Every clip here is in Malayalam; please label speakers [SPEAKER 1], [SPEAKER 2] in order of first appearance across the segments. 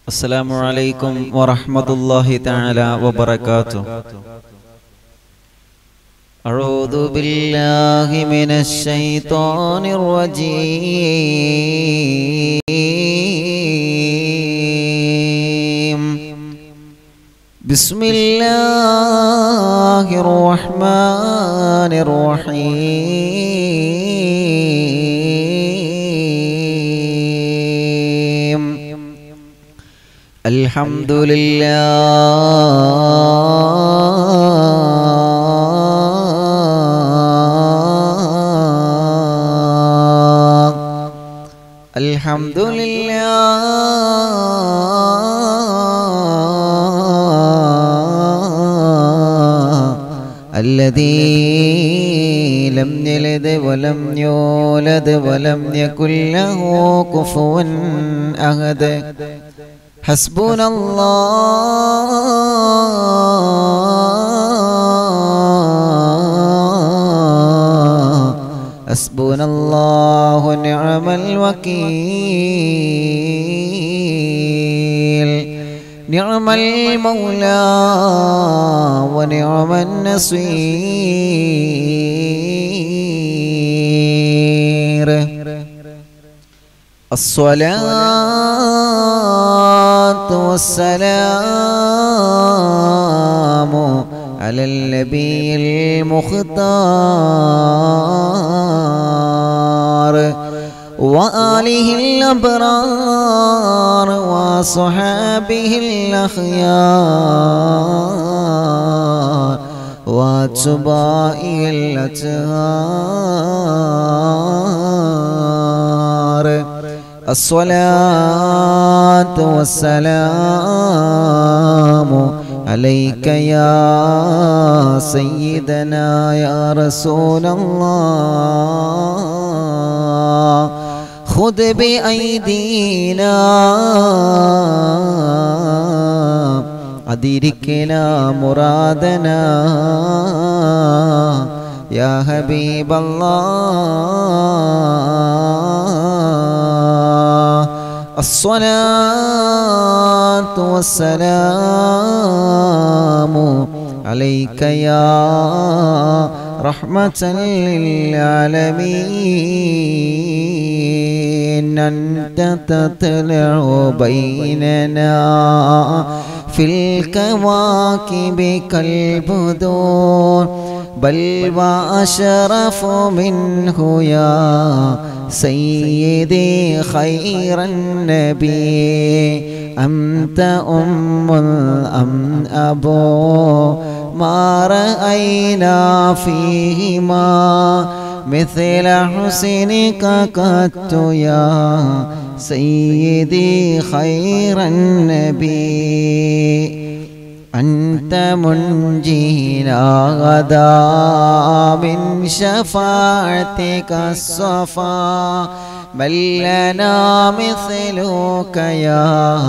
[SPEAKER 1] السلام عليكم ورحمة الله تعالى وبركاته أعوذ بالله من الشيطان الرجيم بسم الله الرحمن الرحيم الحمد لله الحمد لله الذي لم يلد ولم يولد ولم يكن له كفوا أحد حسبنا الله حسبنا الله ونعم الوكيل نعم المولى ونعم النصير الصلاة والسلام على النبي المختار وآله الأبرار وصحابه الأخيار واتباعه الأطهار الصلاة والسلام عليك يا سيدنا يا رسول الله خذ بأيدينا أدركنا مرادنا يا حبيب الله الصلاة والسلام عليك يا رحمة للعالمين أنت تطلع بيننا في الكواكب كالبدور بل وأشرف منه يا سيدي خير النبي أنت أم أم أبو ما رأينا فيهما مثل حسنك قط يا سيدي خير النبي أنت منجينا غدا من شفاعتك الصفا بل لنا مثلك يا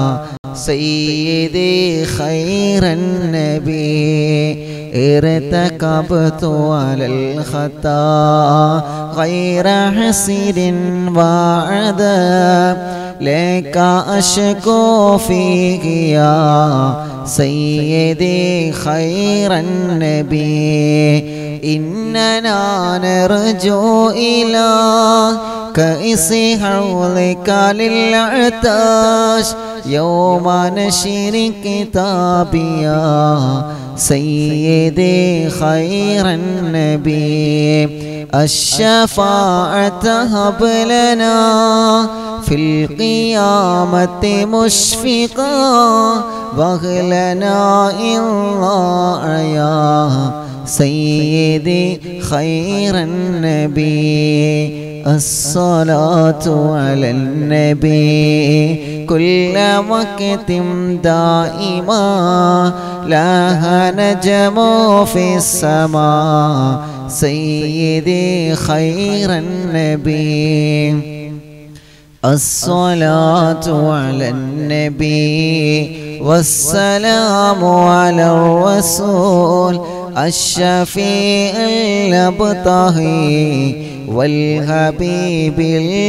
[SPEAKER 1] سيدي خير النبي ارتكبت على الخطا غير حسيد وعذاب لك أشكو فيك يا سيدي خير النبي إننا نرجو إلى كأس حولك للعطاش يوم نشر كتابي يا سيدي خير النبي الشفاعة هب لنا في القيامة مشفقا واغلنا الله يا سيدي خير النبي الصلاة على النبي كل وقت دائما لها نجم في السماء سيدي خير النبي الصلاة على النبي والسلام على الرسول الشفيع الأبطهي والحبيب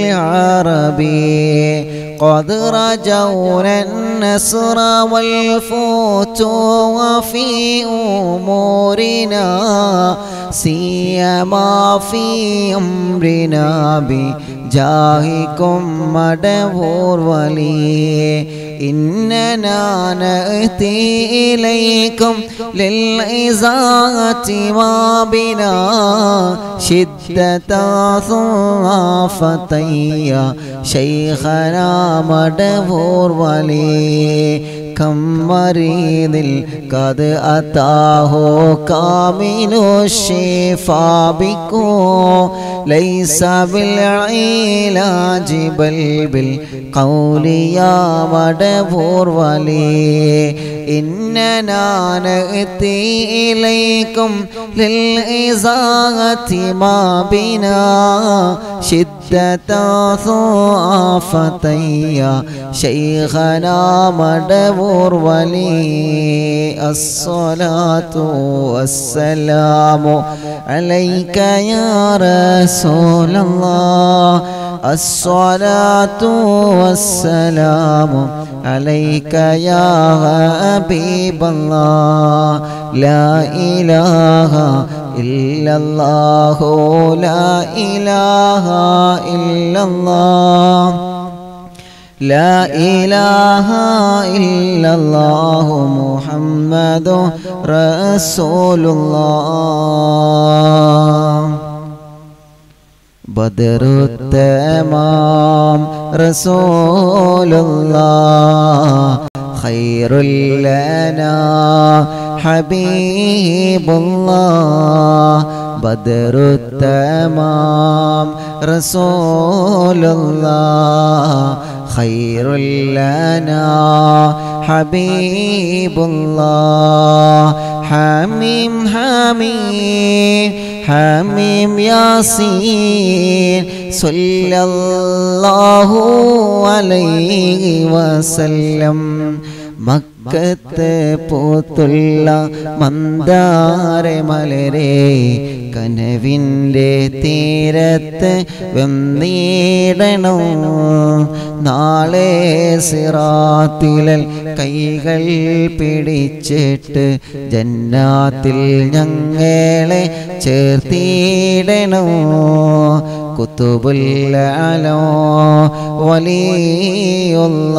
[SPEAKER 1] العربي قد رجونا النصر والفتوح في أمورنا سيما في أمرنا بجاهكم مدبور ولي إننا نأتي إليكم للإزاءة ما بنا شدة ضعفتي شيخنا مدبور ولي كم مريض قد أتاه كامل الشفاء بكم ليس بالعلاج بل بالقول يا مدبور ولي إننا نأتي إليكم للإزاءة ما بنا شدة ضعفتي شيخنا مدبور ولي الصلاة والسلام عليك يا رسول الله الصلاة والسلام عليك يا حبيب الله لا إله إلا الله لا إله إلا الله لا إله إلا الله محمد رسول الله بدر التمام رسول الله خير لنا حبيب الله بدر التمام رسول الله خير لنا حبيب الله حميم حميم حميم ياسين صلى الله عليه وسلم മക്കത്ത് പൂത്തുള്ള മന്ദാര മലരെ കനവിൻ്റെ തീരത്ത് വെന്നീടണോ നാളെ സിറാത്തിലൽ കൈകൾ പിടിച്ചിട്ട് ജന്നാത്തിൽ ഞങ്ങളെ ചേർത്തിടണോ കുത്തുബുല്ലാലോ വലിയുള്ള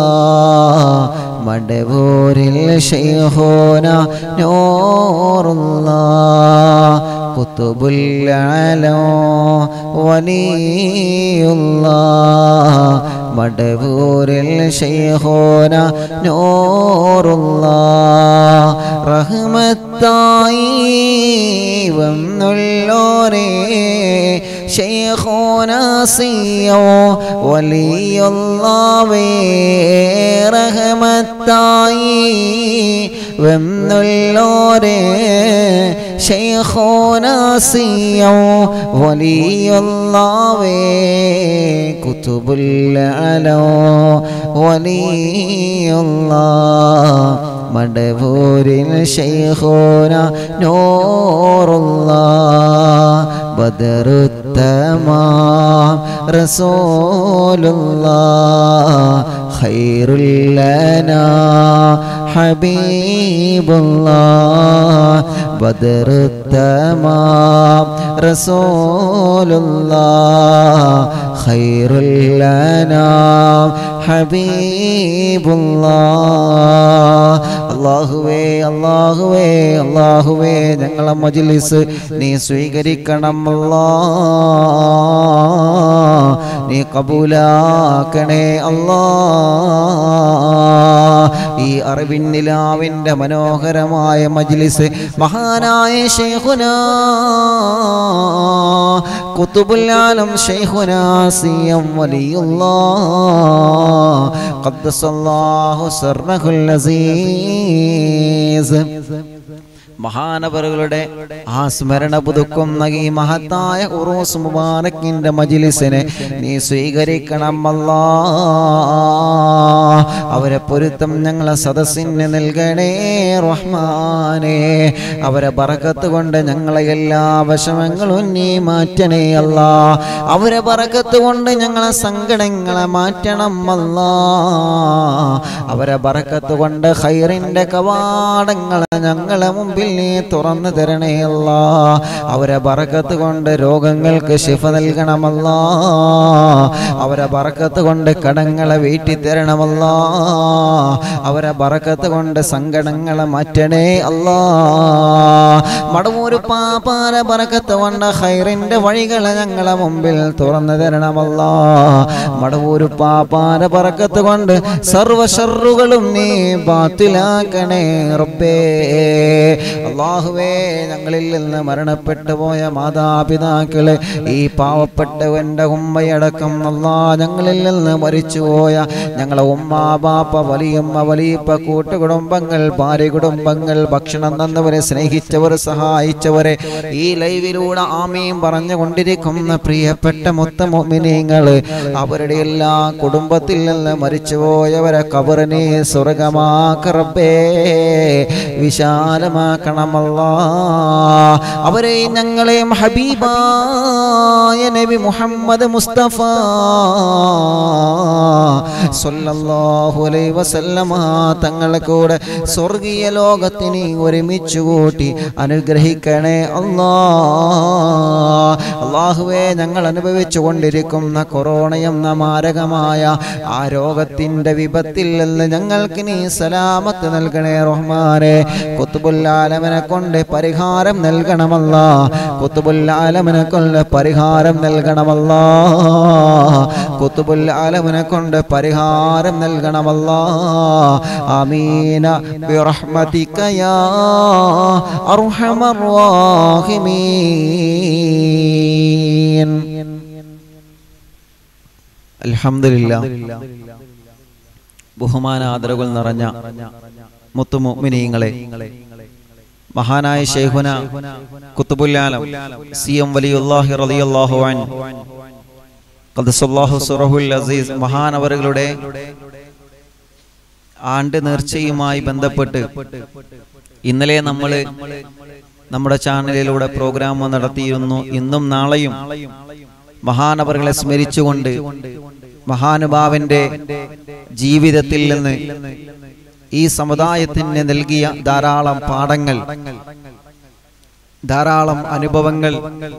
[SPEAKER 1] മടവൂരിൽ ഷെയ്ഹോന നോറുള്ള കുത്തുബുല്ലാലോ വലിയുള്ള മടവൂരിൽ ഷെയ്ഹോന നോറുള്ള റഹ്മത്തായി വന്നുള്ളോരേ ഷെയ്ഖോനാസിയോ വലിയുള്ളവേ റഹമത്തായി വെന്നുള്ളോരേ ഷെയ്ഖോനാസിയോ വലിയുള്ളവേ കുത്തുബുല്ലോ വലിയുള്ള മടവൂരിൽ ഷെയ്ഖോന നോറുള്ള بدر التمام رسول الله خير لنا حبيب الله بدر التمام رسول الله خير لنا حبيب الله അള്ളാഹുവേ അള്ളാഹുവേ അള്ളാഹുവേ ഞങ്ങളെ മജ്ലിസ് നീ സ്വീകരിക്കണം അല്ലാ നീ കബൂലാക്കണേ അല്ലാ ഈ അറിവിന്നിലാവിൻ്റെ മനോഹരമായ മജ്ലിസ് മഹാനായ ഷെയ്ഖുന കുത്തുബുല്ലാലം ഷെയ്ഖുന സിയം വലിയുള്ള قدس الله سره العزيز മഹാനവറുകളുടെ ആ സ്മരണ പുതുക്കുന്ന ഈ മഹത്തായ ഉറൂസ് മുബാറക്കിന്റെ മജിലിസിനെ നീ സ്വീകരിക്കണം അല്ലാ അവരെ പൊരുത്തം ഞങ്ങളെ സദസ്സിന് നൽകണേ റഹ്മാനേ അവരെ ബറക്കത്ത് കൊണ്ട് ഞങ്ങളെ എല്ലാ വശമങ്ങളും നീ മാറ്റണേ അല്ല അവരെ ബറക്കത്ത് കൊണ്ട് ഞങ്ങളെ സങ്കടങ്ങളെ മാറ്റണം അല്ല അവരെ ബറക്കത്ത് കൊണ്ട് ഹൈറിന്റെ കവാടങ്ങളെ ഞങ്ങളെ മുമ്പിൽ നീ തുറന്നു തരണേ അല്ല അവരെ ബറക്കത്ത് കൊണ്ട് രോഗങ്ങൾക്ക് ശിഫ നൽകണമല്ല അവരെ ബറക്കത്ത് കൊണ്ട് കടങ്ങളെ വീട്ടി തരണമല്ല അവരെ ബറക്കത്ത് കൊണ്ട് സങ്കടങ്ങളെ മാറ്റണേ അല്ലാ മടവൂര് പാപ്പാര ബറക്കത്ത് കൊണ്ട് ഹൈറിന്റെ വഴികളെ ഞങ്ങളെ മുമ്പിൽ തുറന്നു തരണമല്ല മടവൂര് പാപ്പാര ബറക്കത്ത് കൊണ്ട് സർവശറുകളും നീ ബാത്തിലാക്കണേ റബ്ബേ അള്ളാഹുവേ ഞങ്ങളിൽ നിന്ന് മരണപ്പെട്ടു പോയ മാതാപിതാക്കളെ ഈ പാവപ്പെട്ടവന്റെ ഉമ്മയടക്കം അല്ലാ ഞങ്ങളിൽ നിന്ന് മരിച്ചുപോയ ഞങ്ങളെ ഉമ്മ ബാപ്പ വലിയമ്മ വലിയപ്പ കൂട്ടുകുടുംബങ്ങൾ ഭാര്യ കുടുംബങ്ങൾ ഭക്ഷണം തന്നവരെ സ്നേഹിച്ചവർ സഹായിച്ചവരെ ഈ ലൈവിലൂടെ ആമയും പറഞ്ഞുകൊണ്ടിരിക്കുന്ന പ്രിയപ്പെട്ട മുത്തമൊമിനിങ്ങള് അവരുടെ എല്ലാ കുടുംബത്തിൽ നിന്ന് മരിച്ചുപോയവരെ കബറിനെ സ്വർഗമാക്കറബേ വിശാലമാക്കണമല്ല അവരെ ഞങ്ങളെയും ഹബീബായ നബി മുഹമ്മദ് മുസ്തഫ സല്ലല്ലാഹു അലൈഹി വസല്ലമ തങ്ങളെ കൂടെ സ്വർഗീയ ലോകത്തിനെ ഒരുമിച്ച് കൂട്ടി അനുഗ്രഹിക്കണേ അല്ലാ അള്ളാഹുവേ ഞങ്ങൾ അനുഭവിച്ചു കൊണ്ടിരിക്കുന്ന കൊറോണ എന്ന മാരകമായ ആ രോഗത്തിന്റെ വിപത്തിൽ നിന്ന് ഞങ്ങൾക്ക് നീ സലാമത്ത് നൽകണേ റഹ്മാനെ കുത്തുബുല്ലാലമനെ കൊണ്ട് പരിഹാരം നൽകണമല്ല കുത്തുബുല്ലാലമനെ കൊണ്ട് പരിഹാരം നൽകണമല്ല കുത്തുബുല്ലാലമനെ കൊണ്ട് പരിഹാരം നൽകണമല്ല ആമീന ബിറഹ്മതിക യാ അർഹമർ റാഹിമീൻ അൽഹംദുലില്ലാ ബഹുമാന ആദരവുകൾ നിറഞ്ഞ മുത്തുമുഅ്മിനീങ്ങളെ മഹാനായ ശൈഖുന കുത്തുബുല്ലാലം സി എം വലിയുല്ലാഹി റളിയല്ലാഹു അൻഹു ഖദ്സല്ലാഹു സുറഹുൽ അസീസ് മഹാനവറുകളുടെ ആണ്ട് നേർച്ചയുമായി ബന്ധപ്പെട്ട് ഇന്നലെ നമ്മൾ നമ്മുടെ ചാനലിലൂടെ പ്രോഗ്രാം നടത്തിയിരുന്നു ഇന്നും നാളെയും മഹാനവറുകളെ സ്മരിച്ചുകൊണ്ട് മഹാനുഭാവന്റെ ജീവിതത്തിൽ നിന്ന് ഈ സമുദായത്തിന് നൽകിയ ധാരാളം പാഠങ്ങൾ ധാരാളം അനുഭവങ്ങൾ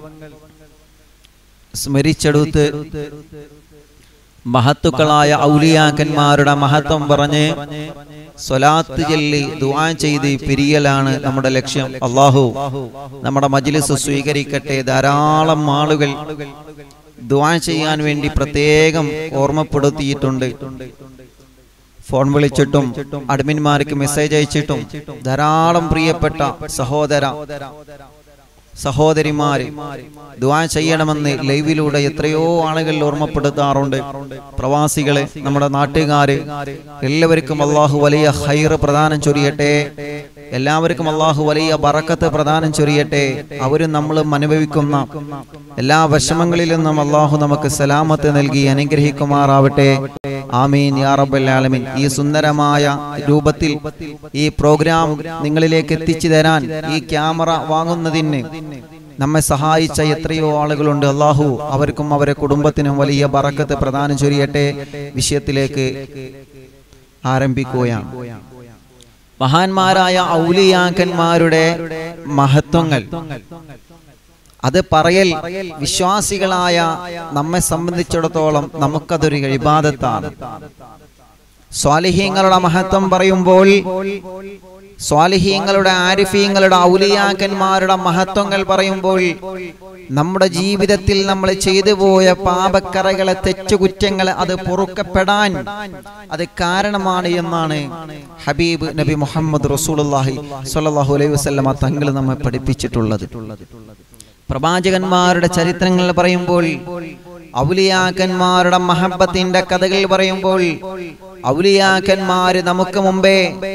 [SPEAKER 1] സ്മരിച്ചെടുത്ത് മഹത്തുക്കളായ ഔലിയാക്കന്മാരുടെ മഹത്വം പറഞ്ഞ് സ്വലാത്ത് ചൊല്ലി ദുആ ചെയ്ത് പിരിയലാണ് നമ്മുടെ ലക്ഷ്യം അള്ളാഹു നമ്മുടെ മജ്ലിസ് സ്വീകരിക്കട്ടെ ധാരാളം ആളുകൾ ദുആ ചെയ്യാൻ വേണ്ടി പ്രത്യേകം ഓർമ്മപ്പെടുത്തിയിട്ടുണ്ട് ഫോൺ വിളിച്ചിട്ടും അഡ്മിന്മാർക്ക് മെസ്സേജ് അയച്ചിട്ടും ധാരാളം പ്രിയപ്പെട്ട സഹോദര സഹോദരിമാര് ദുആ ചെയ്യണമെന്ന് ലൈവിലൂടെ എത്രയോ ആളുകൾ ഓർമ്മപ്പെടുത്താറുണ്ട് പ്രവാസികള് നമ്മുടെ നാട്ടുകാര് എല്ലാവർക്കും അള്ളാഹു വലിയ ഹൈറ് പ്രദാനം ചൊരിയട്ടെ എല്ലാവർക്കും അള്ളാഹു വലിയ ബറക്കത്ത് പ്രദാനം ചൊരിയട്ടെ അവരും നമ്മളും അനുഭവിക്കുന്ന എല്ലാ വിഷമങ്ങളിൽ നിന്നും അള്ളാഹു നമുക്ക് സലാമത്ത് നൽകി അനുഗ്രഹിക്കുമാറാവട്ടെ ആമീൻ യാ റബ്ബൽ ആലമീൻ ഈ സുന്ദരമായ രൂപത്തിൽ ഈ പ്രോഗ്രാം നിങ്ങളിലേക്ക് എത്തിച്ചു തരാൻ ഈ ക്യാമറ വാങ്ങുന്നതിന് നമ്മെ സഹായിച്ച എത്രയോ ആളുകളുണ്ട് അള്ളാഹു അവർക്കും അവരെ കുടുംബത്തിനും വലിയ ബറക്കത്ത് പ്രദാനം ചൊരിയട്ടെ വിഷയത്തിലേക്ക് ആരംഭിക്കുകയാണ് മഹാന്മാരായ ഔലിയാക്കന്മാരുടെ മഹത്വങ്ങൾ അത് പറയൽ വിശ്വാസികളായ നമ്മെ സംബന്ധിച്ചിടത്തോളം നമുക്കതൊരു ഇബാദത്താണ് സ്വാലിഹീങ്ങളുടെ മഹത്വം പറയുമ്പോൾ സ്വാലിഹീങ്ങളുടെ ആരിഫീങ്ങളുടെ ഔലിയാക്കന്മാരുടെ മഹത്വങ്ങൾ പറയുമ്പോൾ നമ്മുടെ ജീവിതത്തിൽ നമ്മൾ ചെയ്തു പോയ പാപക്കറകളെ തെറ്റുകുറ്റങ്ങളെ അത് പൊറുക്കപ്പെടാൻ അത് കാരണമാണ് എന്നാണ് ഹബീബ് നബി മുഹമ്മദ് റസൂലുള്ളാഹി സ്വല്ലല്ലാഹു അലൈഹി വസല്ലമ തങ്ങൾ നമ്മെ പഠിപ്പിച്ചിട്ടുള്ളത് പ്രവാചകന്മാരുടെ ചരിത്രങ്ങൾ പറയുമ്പോൾ ഔലിയാക്കന്മാരുടെ മഹബത്തിന്റെ കഥകൾ പറയുമ്പോൾ ഔലിയാക്കന്മാര് നമുക്ക് മുമ്പേ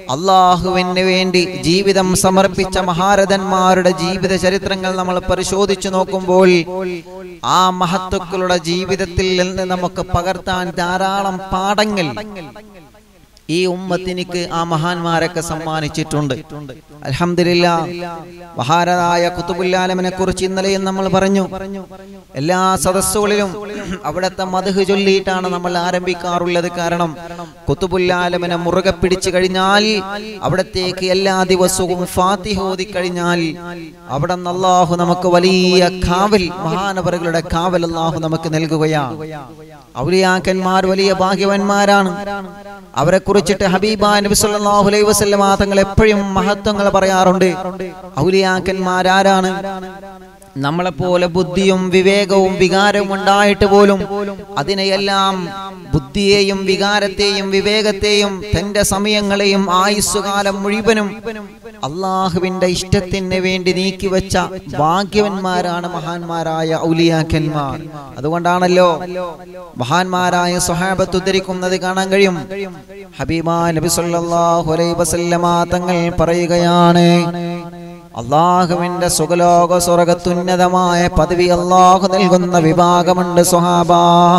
[SPEAKER 1] അള്ളാഹുവിന് വേണ്ടി ജീവിതം സമർപ്പിച്ച മഹാരഥന്മാരുടെ ജീവിത ചരിത്രങ്ങൾ നമ്മൾ പരിശോധിച്ചു നോക്കുമ്പോൾ ആ മഹത്തുക്കളുടെ ജീവിതത്തിൽ നിന്ന് നമുക്ക് പകർത്താൻ ധാരാളം പാഠങ്ങൾ ഈ ഉമ്മത്തിനിക്ക് ആ മഹാന്മാരൊക്കെ സമ്മാനിച്ചിട്ടുണ്ട് അൽഹംദുലില്ല മഹാരായ കുത്തുബുല്ലാലമിനെ കുറിച്ച് ഇന്നലെയും നമ്മൾ പറഞ്ഞു എല്ലാ സദസ്സുകളിലും അവിടുത്തെ മധു ചൊല്ലിയിട്ടാണ് നമ്മൾ ആരംഭിക്കാറുള്ളത് കാരണം കുത്തുബുല്ലാലമിനെ മുറുകെ പിടിച്ചു കഴിഞ്ഞാൽ അവിടത്തേക്ക് എല്ലാ ദിവസവും ഫാത്തിഹ ഓതി കഴിഞ്ഞാൽ അവിടെ നിന്ന് അള്ളാഹു നമുക്ക് വലിയ കാവൽ മഹാനവറുകളുടെ കാവൽ അള്ളാഹു നമുക്ക് നൽകുകയാണ് ഔലിയാക്കന്മാർ വലിയ ഭാഗ്യവന്മാരാണ് അവരെ കുറിച്ചിട്ട് ഹബീബ നബി സല്ലല്ലാഹു അലൈഹി വസല്ലമ തങ്ങൾ എപ്പോഴും മഹത്വങ്ങൾ പറയാറുണ്ട് ഔലിയാക്കന്മാരാരാണ് നമ്മളെപ്പോലെ ബുദ്ധിയും വിവേകവും വികാരവും ഉണ്ടായിട്ട് പോലും അതിനെയെല്ലാം ബുദ്ധിയെയും വികാരത്തെയും വിവേകത്തെയും തന്റെ സമയങ്ങളെയും ആയുസ്സുകാലം മുഴുവനും അള്ളാഹുവിന്റെ ഇഷ്ടത്തിന് വേണ്ടി നീക്കിവെച്ച ഭാഗ്യവന്മാരാണ് മഹാന്മാരായ ഔലിയാക്കന്മാർ അതുകൊണ്ടാണല്ലോ മഹാന്മാരായ സ്വഹാബത്ത് ഉദ്ധരിക്കുന്നത് കാണാൻ കഴിയും ഹബീബ നബി സല്ലല്ലാഹു അലൈഹി വസല്ലമ തങ്ങൾ പറയുകയാണ് അള്ളാഹുവിന്റെ സുഖലോക സ്വർഗത്തുന്നതമായ പദവി അള്ളാഹു നൽകുന്ന വിഭാഗമുണ്ട് സ്വഹാബ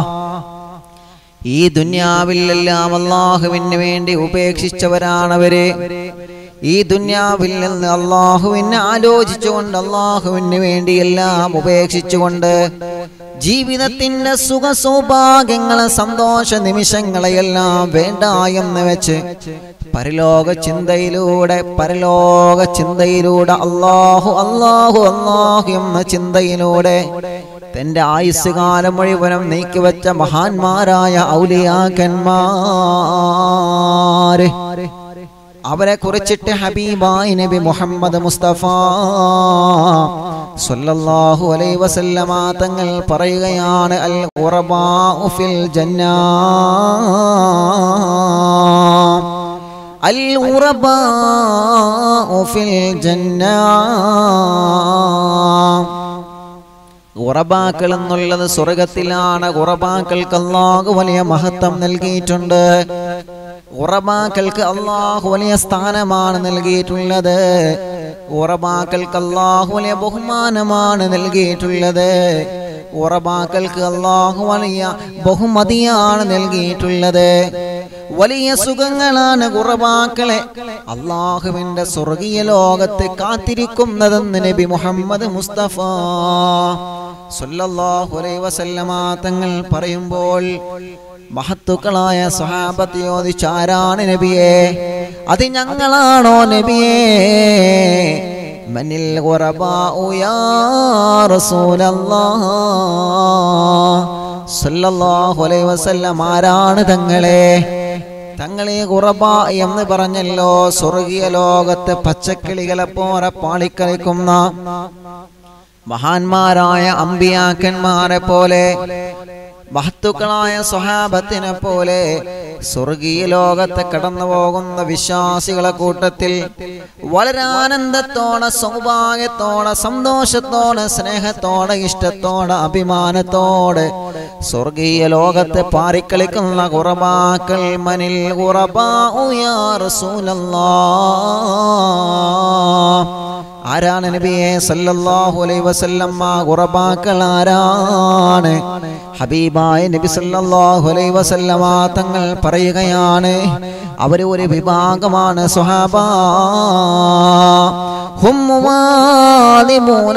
[SPEAKER 1] ഈ ദുന്യാവിലെല്ലാം അള്ളാഹുവിന് വേണ്ടി ഉപേക്ഷിച്ചവരാണവര് ഈ ദുന്യാവിൽ നിന്ന് അള്ളാഹുവിനെ ആലോചിച്ചുകൊണ്ട് അള്ളാഹുവിന് വേണ്ടി എല്ലാം ഉപേക്ഷിച്ചുകൊണ്ട് ജീവിതത്തിന്റെ സുഖ സൗഭാഗ്യങ്ങളെ സന്തോഷ നിമിഷങ്ങളെയെല്ലാം വേണ്ട എന്ന് വെച്ച് പരലോക ചിന്തയിലൂടെ പരലോക ചിന്തയിലൂടെ അള്ളാഹു അള്ളാഹു അള്ളാഹു എന്ന ചിന്തയിലൂടെ തന്റെ ആയുസ് കാലം മുഴുവനും നീക്കിവെച്ച മഹാന്മാരായ ഔലിയാക്കന്മാര് അവരെ കുറിച്ചിട്ട് ഹബീബായി നബി മുഹമ്മദ് മുസ്തഫ സല്ലല്ലാഹു അലൈഹി വസല്ലമ തങ്ങൾ പറയുകയാണ് അൽ ഉറബാഉ ഫിൽ ജന്ന അൽ ഉറബാഉ ഫിൽ ജന്ന ഉറബാക്കൾ എന്നുള്ളത് സ്വർഗത്തിലാണ് ഉറബാക്കൾക്ക് അള്ളാഹു വലിയ മഹത്വം നൽകിയിട്ടുണ്ട് ഉറബാക്കൾക്ക് അള്ളാഹു വലിയ സ്ഥാനമാണ് നൽകിയിട്ടുള്ളത് ഉറബാക്കൾക്ക് അള്ളാഹു വലിയ ബഹുമാനമാണ് നൽകിയിട്ടുള്ളത് ഉറബാക്കൾക്ക് അള്ളാഹു വലിയ ബഹുമതിയാണ് നൽകിയിട്ടുള്ളത് വലിയ സുഖങ്ങളാണ് കുറവാക്കളെ അള്ളാഹുവിന്റെ സ്വർഗീയ ലോകത്ത് കാത്തിരിക്കുന്നതെന്ന് നബി മുഹമ്മദ് മുസ്തഫ സല്ലല്ലാഹു അലൈഹി വസല്ലമ തങ്ങൾ പറയുമ്പോൾ മഹത്തുക്കളായ സ്വഹാബത്ത് ചോദിച്ചാരാണ് നബിയെ അത് ഞങ്ങളാണോ നബിയേ മനിൽ ഖുറബാഉ യാ റസൂലല്ലാഹ് സല്ലല്ലാഹു അലൈഹി വസല്ലം ആരാണ് തങ്ങളെ തങ്ങളെ കുറബ എന്ന് പറഞ്ഞല്ലോ സ്വർഗീയ ലോകത്തെ പച്ചക്കിളികളെ പോലെ പാളിക്കളിക്കുന്ന മഹാന്മാരായ അമ്പിയാക്കന്മാരെ പോലെ മഹത്തുക്കളായ സ്വഹാബത്തിനെ പോലെ സ്വർഗീയ ലോകത്തെ കടന്നു പോകുന്ന വിശ്വാസികളെ കൂട്ടത്തിൽ വളരെ ആനന്ദത്തോടെ സൗഭാഗ്യത്തോടെ സന്തോഷത്തോടെ സ്നേഹത്തോടെ ഇഷ്ടത്തോടെ അഭിമാനത്തോടെ സ്വർഗീയ ലോകത്തെ പാറിക്കളിക്കുന്ന കുറബാക്കൾ മനിൽ കുറബാ ആരാണ് നബിയെ സല്ലല്ലാഹു അലൈഹി വസല്ലമ്മ ഖുറബാക്കൾ ആരാണ് ഹബീബായ നബി സല്ലല്ലാഹു അലൈഹി വസല്ലമ തങ്ങൾ പറയുകയാണ് അവർ ഒരു വിഭാഗമാണ് സ്വഹാബ ഹും വാലിമൂന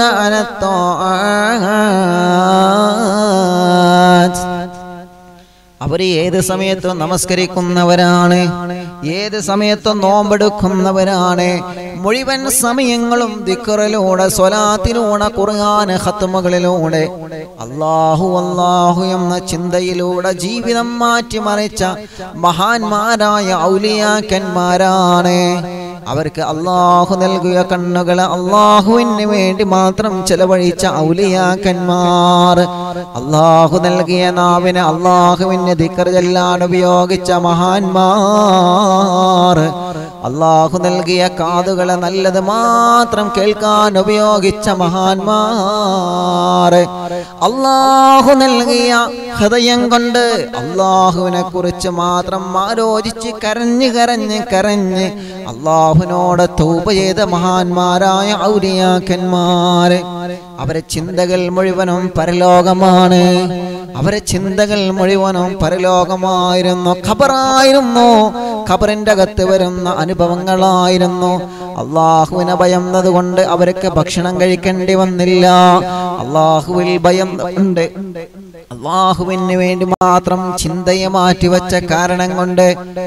[SPEAKER 1] അനത്താഅത്ത് അവർ ഏത് സമയത്തും നമസ്കരിക്കുന്നവരാണ് ഏത് സമയത്തും നോമ്പെടുക്കുന്നവരാണ് മുഴുവൻ സമയങ്ങളും ദിക്കറിലൂടെ സ്വലാത്തിലൂടെ ഖുർആൻ ഖത്മുകളിലൂടെ അള്ളാഹു അള്ളാഹു എന്ന ചിന്തയിലൂടെ ജീവിതം മാറ്റിമറിച്ച മഹാന്മാരായ ഔലിയാക്കന്മാരാണ് അവർക്ക് അള്ളാഹു നൽകിയ കണ്ണുകൾ അള്ളാഹുവിന് വേണ്ടി മാത്രം ചെലവഴിച്ച ഔലിയാക്കന്മാർ അള്ളാഹു നൽകിയ നാവിന് അള്ളാഹുവിന് ദിക്കർ ചെല്ലാൻ ഉപയോഗിച്ച മഹാന്മാർ അള്ളാഹു നൽകിയ കാതുകളെ നല്ലത് മാത്രം കേൾക്കാൻ ഉപയോഗിച്ച മഹാന്മാർ അള്ളാഹു നൽകിയ ഹൃദയം കൊണ്ട് അള്ളാഹുവിനെ കുറിച്ച് മാത്രം ആലോചിച്ച് കരഞ്ഞ് കരഞ്ഞ് കരഞ്ഞ് അള്ളാഹുവിനോട് തൗബ ചെയ്ത മഹാന്മാരായ ഔലിയാക്കന്മാര് അവരെ ചിന്തകൾ മുഴുവനും പരലോകമാണ് അവരെ ചിന്തകൾ മുഴുവനും പരലോകമായിരുന്നു ഖബറായിരുന്നു ഖബറിന്റെ അകത്ത് വരുന്ന അനുഭവങ്ങളായിരുന്നു അള്ളാഹുവിനെ ഭയന്നത് കൊണ്ട് അവർക്ക് ഭക്ഷണം കഴിക്കേണ്ടി വന്നില്ല അള്ളാഹുവിൽ ഭയം ഉണ്ട് അള്ളാഹുവിന് വേണ്ടി മാത്രം ചിന്തയെ മാറ്റിവെച്ച കാരണം കൊണ്ട്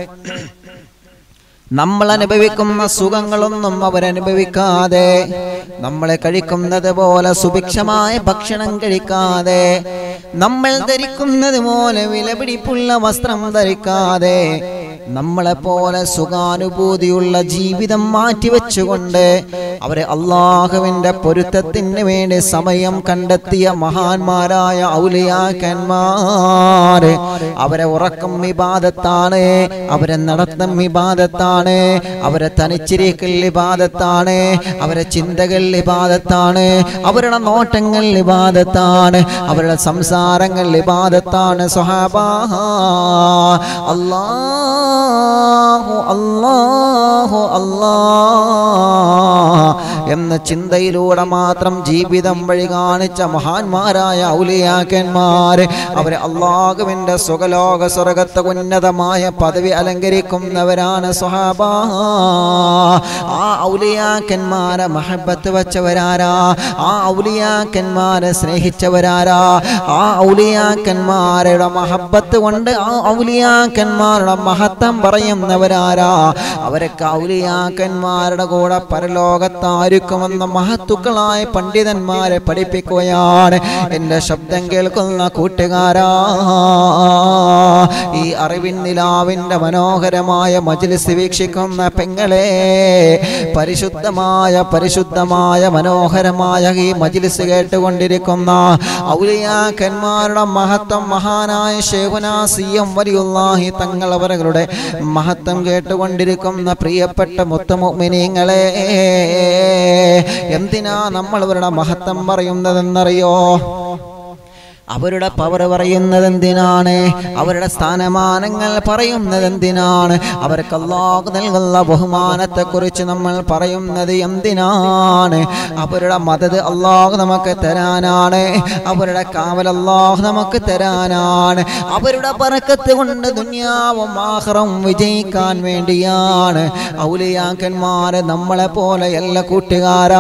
[SPEAKER 1] നമ്മൾ അനുഭവിക്കുന്ന സുഖങ്ങളൊന്നും അവരനുഭവിക്കാതെ നമ്മളെ കഴിക്കുന്നത് പോലെ സുഭിക്ഷമായ ഭക്ഷണം കഴിക്കാതെ നമ്മൾ ധരിക്കുന്നത് പോലെ വിലപിടിപ്പുള്ള വസ്ത്രം ധരിക്കാതെ നമ്മളെ പോലെ സുഖാനുഭൂതിയുള്ള ജീവിതം മാറ്റിവെച്ചുകൊണ്ട് അവരെ അള്ളാഹുവിന്റെ പൊരുത്തത്തിന് വേണ്ടി സമയം കണ്ടെത്തിയ മഹാന്മാരായ ഔലിയാക്കന്മാര് അവരെ ഉറക്കം വിവാദത്താണ് അവരെ നടത്തം വിവാദത്താണ് അവരെ തനിച്ചിരിക്കൽ വിവാദത്താണ് അവരെ ചിന്തകൾ വിവാദത്താണ് അവരുടെ നോട്ടങ്ങൾ വിവാദത്താണ് അവരുടെ സംസാരങ്ങൾ വിവാദത്താണ് സ്വഹാബ അല്ലാഹു അല്ലാഹു അല്ലാ എന്ന ചിന്തയിലൂടെ മാത്രം ജീവിതം വഴി കാണിച്ച മഹാന്മാരായ ഔലിയാക്കന്മാര് അവരെ അള്ളാഹുവിന്റെ സുഖലോക സ്വർഗത്തെ ഉന്നതമായ പദവി അലങ്കരിക്കുന്നവരാണ് സ്വഹാബ ആ ഔലിയാക്കന്മാരെ മഹബത്ത് വെച്ചവരാരാ ആ ഔലിയാക്കന്മാരെ സ്നേഹിച്ചവരാരാ ആ ഔലിയാക്കന്മാരുടെ മഹബത്ത് കൊണ്ട് ആ ഔലിയാക്കന്മാരുടെ മഹത്വം പറയുന്നവരാരാ അവരൊക്കെ ഔലിയാക്കന്മാരുടെ കൂടെ പരലോകത്തായിരിക്കുമെന്ന മഹത്തുക്കളായ പണ്ഡിതന്മാരെ പഠിപ്പിക്കുകയാണ് എൻ്റെ ശബ്ദം കേൾക്കുന്ന കൂട്ടുകാരാ ഈ അറിവിൻ നിലാവിൻ്റെ മനോഹരമായ മജ്ലിസ് വീക്ഷിക്കുന്ന പെങ്ങളെ പരിശുദ്ധമായ പരിശുദ്ധമായ മനോഹരമായ ഈ മജ്ലിസ് കേട്ടുകൊണ്ടിരിക്കുന്ന ഔലിയാക്കന്മാരുടെ മഹത്വം മഹാനായ ഷേഖുനാസിയം വലിയുള്ളാഹി തങ്ങൾ അവരുടെ മഹത്വം കേട്ടുകൊണ്ടിരിക്കുന്ന പ്രിയപ്പെട്ട മുത്തമുമിനിങ്ങളെ എന്തിനാ നമ്മൾ അവരുടെ മഹത്വം പറയുന്നതെന്നറിയോ അവരുടെ പവർ പറയുന്നത് എന്തിനാണ് അവരുടെ സ്ഥാനമാനങ്ങൾ പറയുന്നത് എന്തിനാണ് അവർക്ക് അള്ളാഹു നൽകുന്ന ബഹുമാനത്തെ കുറിച്ച് നമ്മൾ പറയുന്നത് എന്തിനാണ് അവരുടെ മതത് അള്ളാഹു നമുക്ക് തരാനാണ് അവരുടെ കാവൽ അള്ളാഹു നമുക്ക് തരാനാണ് അവരുടെ പറക്കത്ത് കൊണ്ട് ദുന്യാവും ആഹ്റം വിജയിക്കാൻ വേണ്ടിയാണ് ഔലിയാക്കന്മാരെ നമ്മളെ പോലെ എല്ലാ കൂട്ടുകാരാ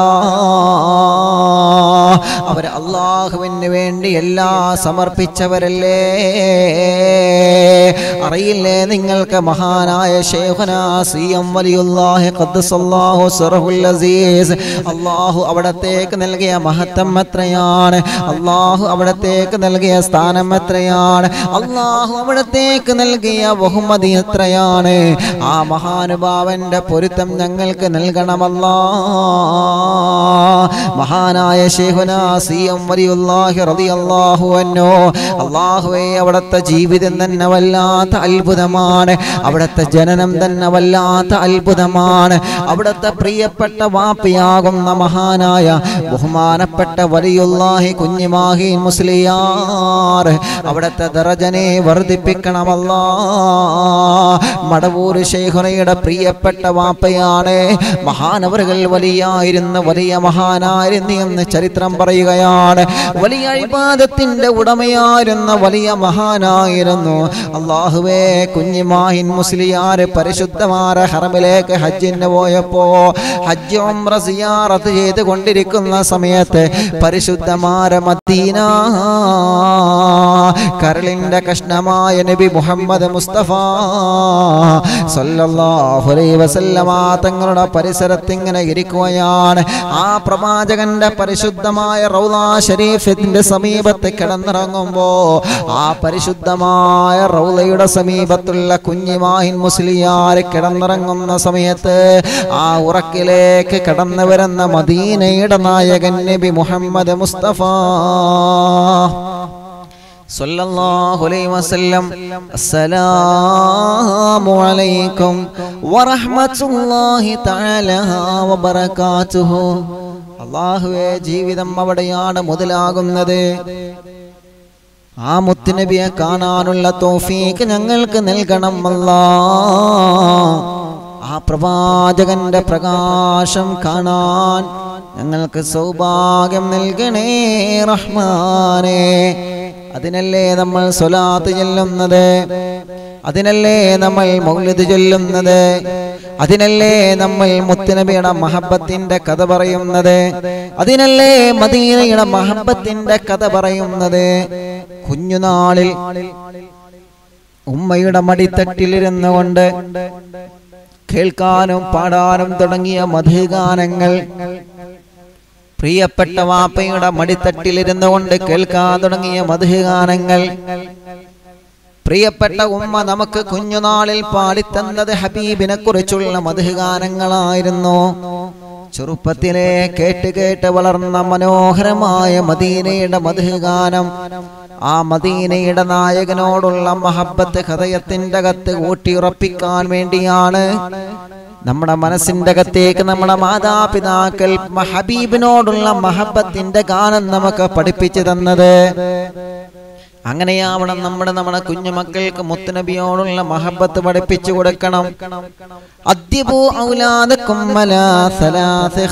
[SPEAKER 1] അവർ അള്ളാഹുവിന് വേണ്ടി എല്ലാ സമർപ്പിച്ചവരല്ലേ അറിയില്ലേ നിങ്ങൾക്ക് മഹാനായ ഷേഖുനാ സിയം വലിയുല്ലാഹി ഖദ്ദസല്ലാഹു സിറഹുൽ അസീസ് അള്ളാഹു അവിടത്തേക്ക് നൽകിയ മഹത്വം എത്രയാണ് അള്ളാഹു അവിടത്തേക്ക് നൽകിയ സ്ഥാനം എത്രയാണ് അള്ളാഹു അവിടത്തേക്ക് നൽകിയ ബഹുമതി എത്രയാണ് ആ മഹാനുഭാവന്റെ പൊരുത്തം ഞങ്ങൾക്ക് നൽകണമല്ലാ മഹാനായ ഷേഖുനാ സിയം വലിയുല്ലാഹി റളിയല്ലാഹു അൻഹു അള്ളാഹുവേ അവിടുത്തെ ജീവിതം തന്നെ വല്ലാത്ത അത്ഭുതമാണ് അവിടുത്തെ ജനനം തന്നെ വല്ലാത്ത അത്ഭുതമാണ് അവിടുത്തെ പ്രിയപ്പെട്ട വാപ്പിയാകുന്ന മഹാനായ ബഹുമാനപ്പെട്ട വലിയുല്ലാഹി കുഞ്ഞിമാഹി മുസ്ലിയാർ അവിടുത്തെ ദറജനെ വർദ്ധിപ്പിക്കണമല്ലാ മടവൂർ ശേഖുനയുടെ പ്രിയപ്പെട്ട വാപ്പയാണ് മഹാനവറുകൾ വലിയായിരുന്ന വലിയ മഹാനായിരുന്നു എന്ന് ചരിത്രം പറയുകയാണ് വലിയ അഴിപാദത്തിന്റെ ഉടമയായിരുന്ന വലിയ മഹാനായിരുന്നു അള്ളാഹുവേ കുഞ്ഞിമാഹിൻ മുസ്ലിയാര് പരിശുദ്ധമാര ഹറമിലേക്ക് ഹജ്ജിന് പോയപ്പോ ഹജ്ജ് ഉംറ സിയാറത്ത് ചെയ്ത് കൊണ്ടിരിക്കുന്ന സമയത്ത് പരിശുദ്ധമാര മദീന കരളിന്റെ കഷ്ണമായ നബി മുഹമ്മദ് മുസ്തഫ സല്ലല്ലാഹു അലൈഹി വസല്ലമ തങ്ങളുടെ പരിസരത്ത് ഇങ്ങനെ ഇരിക്കുകയാണ് ആ പ്രവാചകന്റെ പരിശുദ്ധമായ റൗള ഷരീഫിന്റെ സമീപത്ത് കിടന്നിറങ്ങുമ്പോ ആ പരിശുദ്ധമായ റൗളയുടെ സമീപത്തുള്ള കുഞ്ഞിമാഹിൻ മുസ്ലിയാർ കിടന്നിറങ്ങുന്ന സമയത്ത് ആ ഉറക്കിലേക്ക് കടന്നു വരുന്ന മദീനയുടെ നായകൻ നബി മുഹമ്മദ് മുസ്തഫ സല്ലല്ലാഹു അലൈഹി വസല്ലം അസ്സലാമു അലൈക്കും വറഹ്മത്തുള്ളാഹി തആല വബറകാതുഹു അള്ളാഹുവേ ജീവിതം അവിടെയാണ് മുതലാകുന്നത് ആ മുത്തുനബിയെ കാണാനുള്ള തോഫീക്ക് ഞങ്ങൾക്ക് നൽകണം അല്ലാ ആ പ്രവാചകന്റെ പ്രകാശം കാണാൻ ഞങ്ങൾക്ക് സൗഭാഗ്യം നൽകണേ റഹ്മാനേ അതിനല്ലേ നമ്മൾ സ്വലാത്ത് ചെല്ലുന്നത് അതിനല്ലേ നമ്മൾ മൗലിദ് ചൊല്ലുന്നത് അതിനല്ലേ നമ്മൾ മുത്തുനബിയുടെ മഹബത്തിന്റെ കഥ പറയുന്നത് അതിനല്ലേ മദീനയുടെ മഹബത്തിന്റെ കഥ പറയുന്നത് കുഞ്ഞുനാളിൽ ഉമ്മയുടെ മടിത്തട്ടിലിരുന്നു കൊണ്ട് കേൾക്കാനും പാടാനും തുടങ്ങിയ മധുഗാനങ്ങൾ പ്രിയപ്പെട്ട വാപ്പയുടെ മടിത്തട്ടിലിരുന്നു കൊണ്ട് കേൾക്കാൻ തുടങ്ങിയ മധുഗാനങ്ങൾ പ്രിയപ്പെട്ട ഉമ്മ നമുക്ക് കുഞ്ഞുനാളിൽ പാടിത്തന്നത് ഹബീബിനെ കുറിച്ചുള്ള മധുഗാനങ്ങളായിരുന്നു ചെറുപ്പത്തിലെ കേട്ട് കേട്ട് വളർന്ന മനോഹരമായ മദീനയുടെ മധുഗാനം ആ മദീനയുടെ നായകനോടുള്ള മഹബത്ത് ഹൃദയത്തിന്റെ അകത്ത് ഊട്ടിയുറപ്പിക്കാൻ വേണ്ടിയാണ് നമ്മുടെ മനസ്സിന്റെ അകത്തേക്ക് നമ്മുടെ മാതാപിതാക്കൾ ഹബീബിനോടുള്ള മഹബത്തിന്റെ ഗാനം നമുക്ക് പഠിപ്പിച്ചു തന്നത് അങ്ങനെയാവണം നമ്മുടെ നമ്മുടെ കുഞ്ഞുമക്കൾക്ക് മുത്തുനബിയോടുള്ള മഹബത്ത് പഠിപ്പിച്ചു കൊടുക്കണം അദ്യപൂ ഔലാദക്കും അലാ സലാസ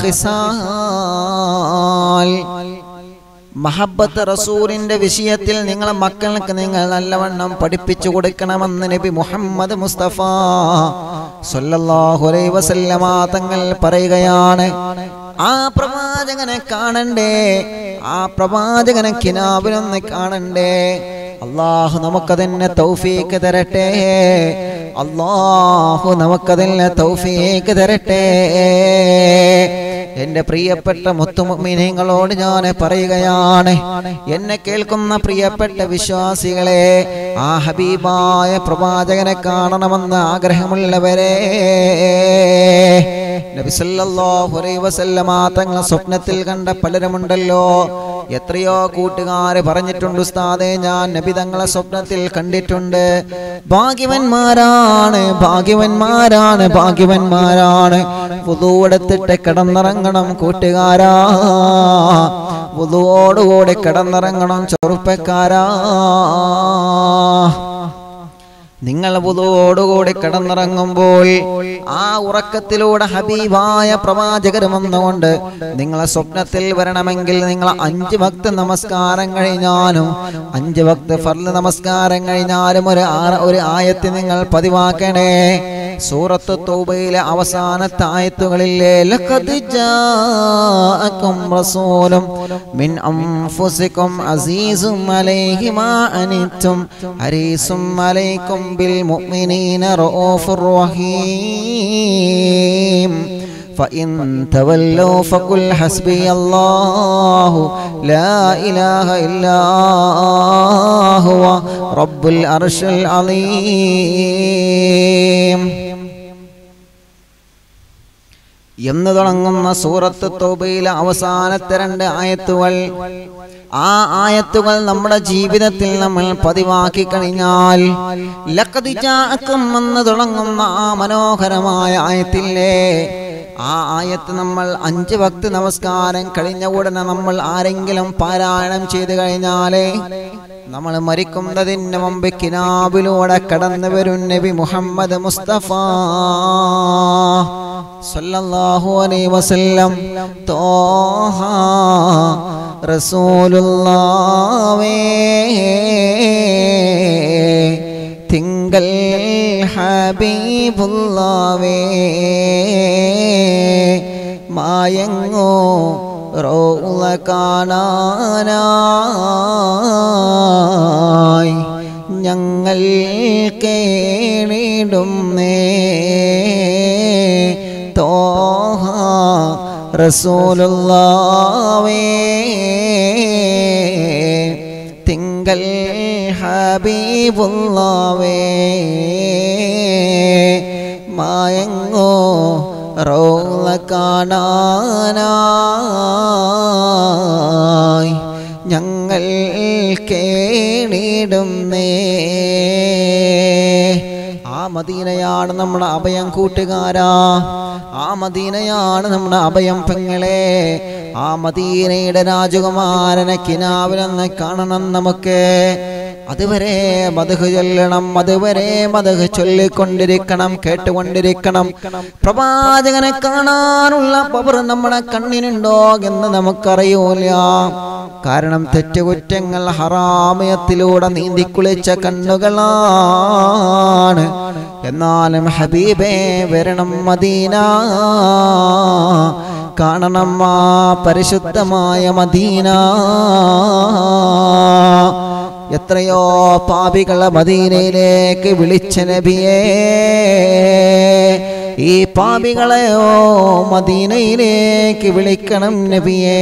[SPEAKER 1] ഖിസാൽ മഹബത്ത് റസൂലിന്റെ വിഷയത്തിൽ നിങ്ങളെ മക്കൾക്ക് നിങ്ങൾ നല്ലവണ്ണം പഠിപ്പിച്ചു കൊടുക്കണമെന്ന് നബി മുഹമ്മദ് മുസ്തഫ സല്ലല്ലാഹു അലൈഹി വസല്ലമ തങ്ങൾ പറയുകയാണ് ആ പ്രവാചകനെ കാണണ്ടേ ആ പ്രവാചകനെ കിനാബിലൊന്ന് കാണണ്ടേ അള്ളാഹു നമുക്കതിന് തൗഫീക്ക് തരട്ടെ അള്ളാഹു നമുക്കതിന് തൗഫീക്ക് തരട്ടെ എന്റെ പ്രിയപ്പെട്ട മുത്തുമിനിങ്ങളോട് ഞാൻ പറയുകയാണ് എന്നെ കേൾക്കുന്ന പ്രിയപ്പെട്ട വിശ്വാസികളെ ആ ഹബീബായ പ്രവാചകനെ കാണണമെന്ന് ആഗ്രഹമുള്ളവരെ നബിസല്ലാഹു അലൈഹി വസല്ലമ തങ്ങൾ സ്വപ്നത്തിൽ കണ്ട പലരുമുണ്ടല്ലോ എത്രയോ കൂട്ടുകാര് പറഞ്ഞിട്ടുണ്ട് ഉസ്താദെ ഞാൻ നബി തങ്ങളെ സ്വപ്നത്തിൽ കണ്ടിട്ടുണ്ട് ഭാഗ്യവന്മാരാണ് ഭാഗ്യവന്മാരാണ് ഭാഗ്യവന്മാരാണ് പുതുവെടുത്തിട്ട് കിടന്നിറങ്ങണം കൂട്ടുകാരാ പുതുവോടുകൂടി കിടന്നിറങ്ങണം ചെറുപ്പക്കാരാ നിങ്ങൾ പുതുവോടുകൂടി കിടന്നിറങ്ങുമ്പോൾ ആ ഉറക്കത്തിലൂടെ ഹബീബായ പ്രവാചകർ വന്നുകൊണ്ട് നിങ്ങളെ സ്വപ്നത്തിൽ വരണമെങ്കിൽ നിങ്ങൾ അഞ്ച് ഭക്ത നമസ്കാരം കഴിഞ്ഞാലും അഞ്ച് ഭക്ത ഫർല് നമസ്കാരം കഴിഞ്ഞാലും ഒരു ആറ് ഒരു ആയത്ത് നിങ്ങൾ പതിവാക്കണേ സൂറത്ത് തൗബയിലെ അവസാനത്തെ ആയത്തുകളിലെ ലഖദ് ജാഅക്കും റസൂലും മിൻ അൻഫുസിക്കും അസീസും അലൈഹി മാ അനിത്തും ഹരീസും അലൈക്കും ബിൽ മുഅ്മിനീന റഊഫുർ റഹീം فإن تولوا فقل حسبي الله لا إله إلا هو رب العرش العظيم എന്ന് തുടങ്ങുന്ന സൂറത്ത് തോബയിലെ അവസാനത്തെ രണ്ട് ആയത്തുകൾ ആ ആയത്തുകൾ നമ്മുടെ ജീവിതത്തിൽ നമ്മൾ പതിവാക്കി കഴിഞ്ഞാൽ ലഖദ് ജാഅക്കും എന്ന് തുടങ്ങുന്ന ആ മനോഹരമായ ആയത്തില്ലേ ആ ആയത്ത് നമ്മൾ അഞ്ച് ഭക്തി നമസ്കാരം കഴിഞ്ഞ ഉടനെ നമ്മൾ ആരെങ്കിലും പാരായണം ചെയ്തു കഴിഞ്ഞാലേ നമ്മൾ മരിക്കുന്നതിന് മുമ്പ് കിനാബിലൂടെ കടന്നു വരും നബി മുഹമ്മദ് മുസ്തഫ സല്ലല്ലാഹു അലൈഹി വസല്ലം തോഹ റസൂലുള്ളാവേ തിങ്കൾ ഹബീബുള്ളാവേ മായങ്ങോ റോള കാണാനായി ഞങ്ങൾ കേണിടുന്നേ തോഹ റസൂലുള്ളാവേ തിങ്കൾ ഹബീബുള്ളാവേ മായങ്ങോ റോള കാണാനായി ഞങ്ങൾ കേണിടുന്നേ ആ മദീനയാണ് നമ്മുടെ അഭയം കൂട്ടുകാരാ ആ മദീനയാണ് നമ്മുടെ അഭയം പെങ്ങളെ ആ മദീനയുടെ രാജകുമാരനെ കിനാവിലൊന്ന് കാണണം നമുക്ക് അതുവരെ മതഹ് ചൊല്ലണം അതുവരെ മതഹ് ചൊല്ലിക്കൊണ്ടിരിക്കണം കേട്ടുകൊണ്ടിരിക്കണം പ്രവാചകനെ കാണാനുള്ള പവർ നമ്മുടെ കണ്ണിനുണ്ടോ എന്ന് നമുക്കറിയൂല കാരണം തെറ്റുകുറ്റങ്ങൾ ഹറാമയത്തിലൂടെ നീന്തിക്കുളിച്ച കണ്ണുകളാണ് എന്നാലും ഹബീബേ വരണം മദീന കാണണം ആ പരിശുദ്ധമായ മദീന എത്രയോ പാപികളെ മദീനയിലേക്ക് വിളിച്ച നബിയേ ഈ പാപികളെയോ മദീനയിലേക്ക് വിളിക്കണം നബിയേ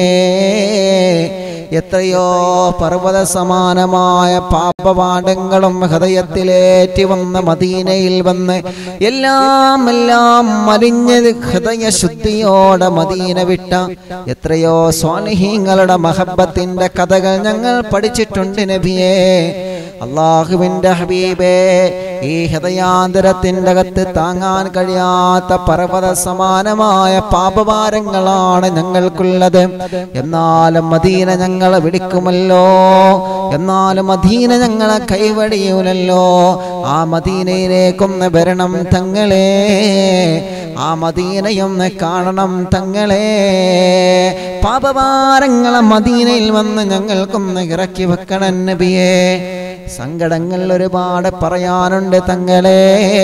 [SPEAKER 1] എത്രയോ പർവ്വത സമാനമായ പാപപാഠങ്ങളും ഹൃദയത്തിലേറ്റി വന്ന മദീനയിൽ വന്ന് എല്ലാം എല്ലാം മലിഞ്ഞത് ഹൃദയശുദ്ധിയോടെ മദീന വിട്ട എത്രയോ സ്വാനിഹീങ്ങളുടെ മഹബത്തിന്റെ കഥകൾ ഞങ്ങൾ പഠിച്ചിട്ടുണ്ട് നബിയേ അള്ളാഹുവിന്റെ ഹബീബേ ഈ ഹൃദയാന്തരത്തിൻ്റെ അകത്ത് താങ്ങാൻ കഴിയാത്ത പർവ്വത സമാനമായ പാപഭാരങ്ങളാണ് ഞങ്ങൾക്കുള്ളത് എന്നാലും മദീന ഞങ്ങളെ വിളിക്കുമല്ലോ എന്നാലും മദീന ഞങ്ങളെ കൈവടിയൂലല്ലോ ആ മദീനയിലേക്കൊന്ന് വരണം തങ്ങളെ ആ മദീനയൊന്ന് കാണണം തങ്ങളെ പാപഭാരങ്ങളെ മദീനയിൽ വന്ന് ഞങ്ങൾക്കൊന്ന് ഇറക്കി വെക്കണം നബിയേ സങ്കടങ്ങൾ ഒരുപാട് പറയാനുണ്ട് തങ്ങളെ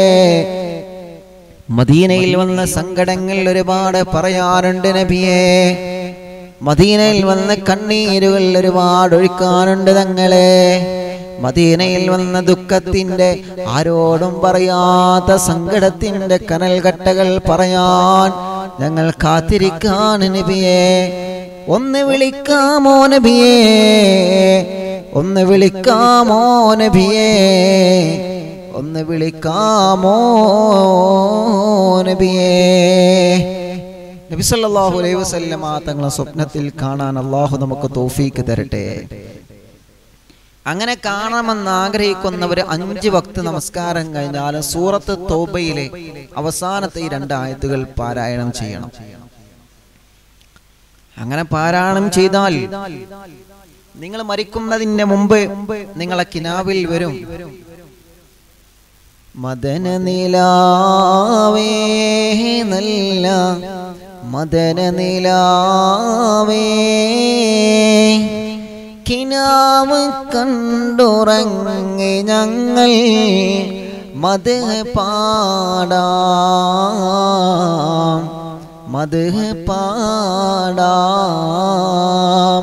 [SPEAKER 1] മദീനയിൽ വന്ന സങ്കടങ്ങൾ ഒരുപാട് പറയാനുണ്ട് നബിയേ മദീനയിൽ വന്ന കണ്ണീരുകൾ ഒരുപാട് ഒഴുക്കാനുണ്ട് തങ്ങളെ മദീനയിൽ വന്ന ദുഃഖത്തിന്റെ ആരോടും പറയാത്ത സങ്കടത്തിന്റെ കനൽകട്ടകൾ പറയാൻ ഞങ്ങൾ കാത്തിരിക്കാൻ നബിയേ ഒന്ന് വിളിക്കാമോ നബിയേ ഒന്ന് വിളിക്കാമോ നബിയേ ഒന്ന് വിളിക്കാമോ നബിയേ നബി സല്ലല്ലാഹു അലൈഹി വസല്ലമ തങ്ങളെ സ്വപ്നത്തിൽ കാണാൻ അള്ളാഹു നമുക്ക് തോഫീക്ക് തരട്ടെ അങ്ങനെ കാണണമെന്ന് ആഗ്രഹിക്കുന്നവർ അഞ്ച് വക്ത് നമസ്കാരം കഴിഞ്ഞാൽ സൂറത്ത് തോബയിലെ അവസാനത്തെ ഈ രണ്ട് ആയത്തുകൾ പാരായണം ചെയ്യണം അങ്ങനെ പാരായണം ചെയ്താൽ നിങ്ങൾ മരിക്കുന്നതിന് മുമ്പ് നിങ്ങളെ കിനാവിൽ വരും മദന നിലാവേ നല്ല മദന നിലാവേ കിനാവ് കണ്ടുറങ്ങി ഞങ്ങൾ മത് പാടാം മത് പാടാം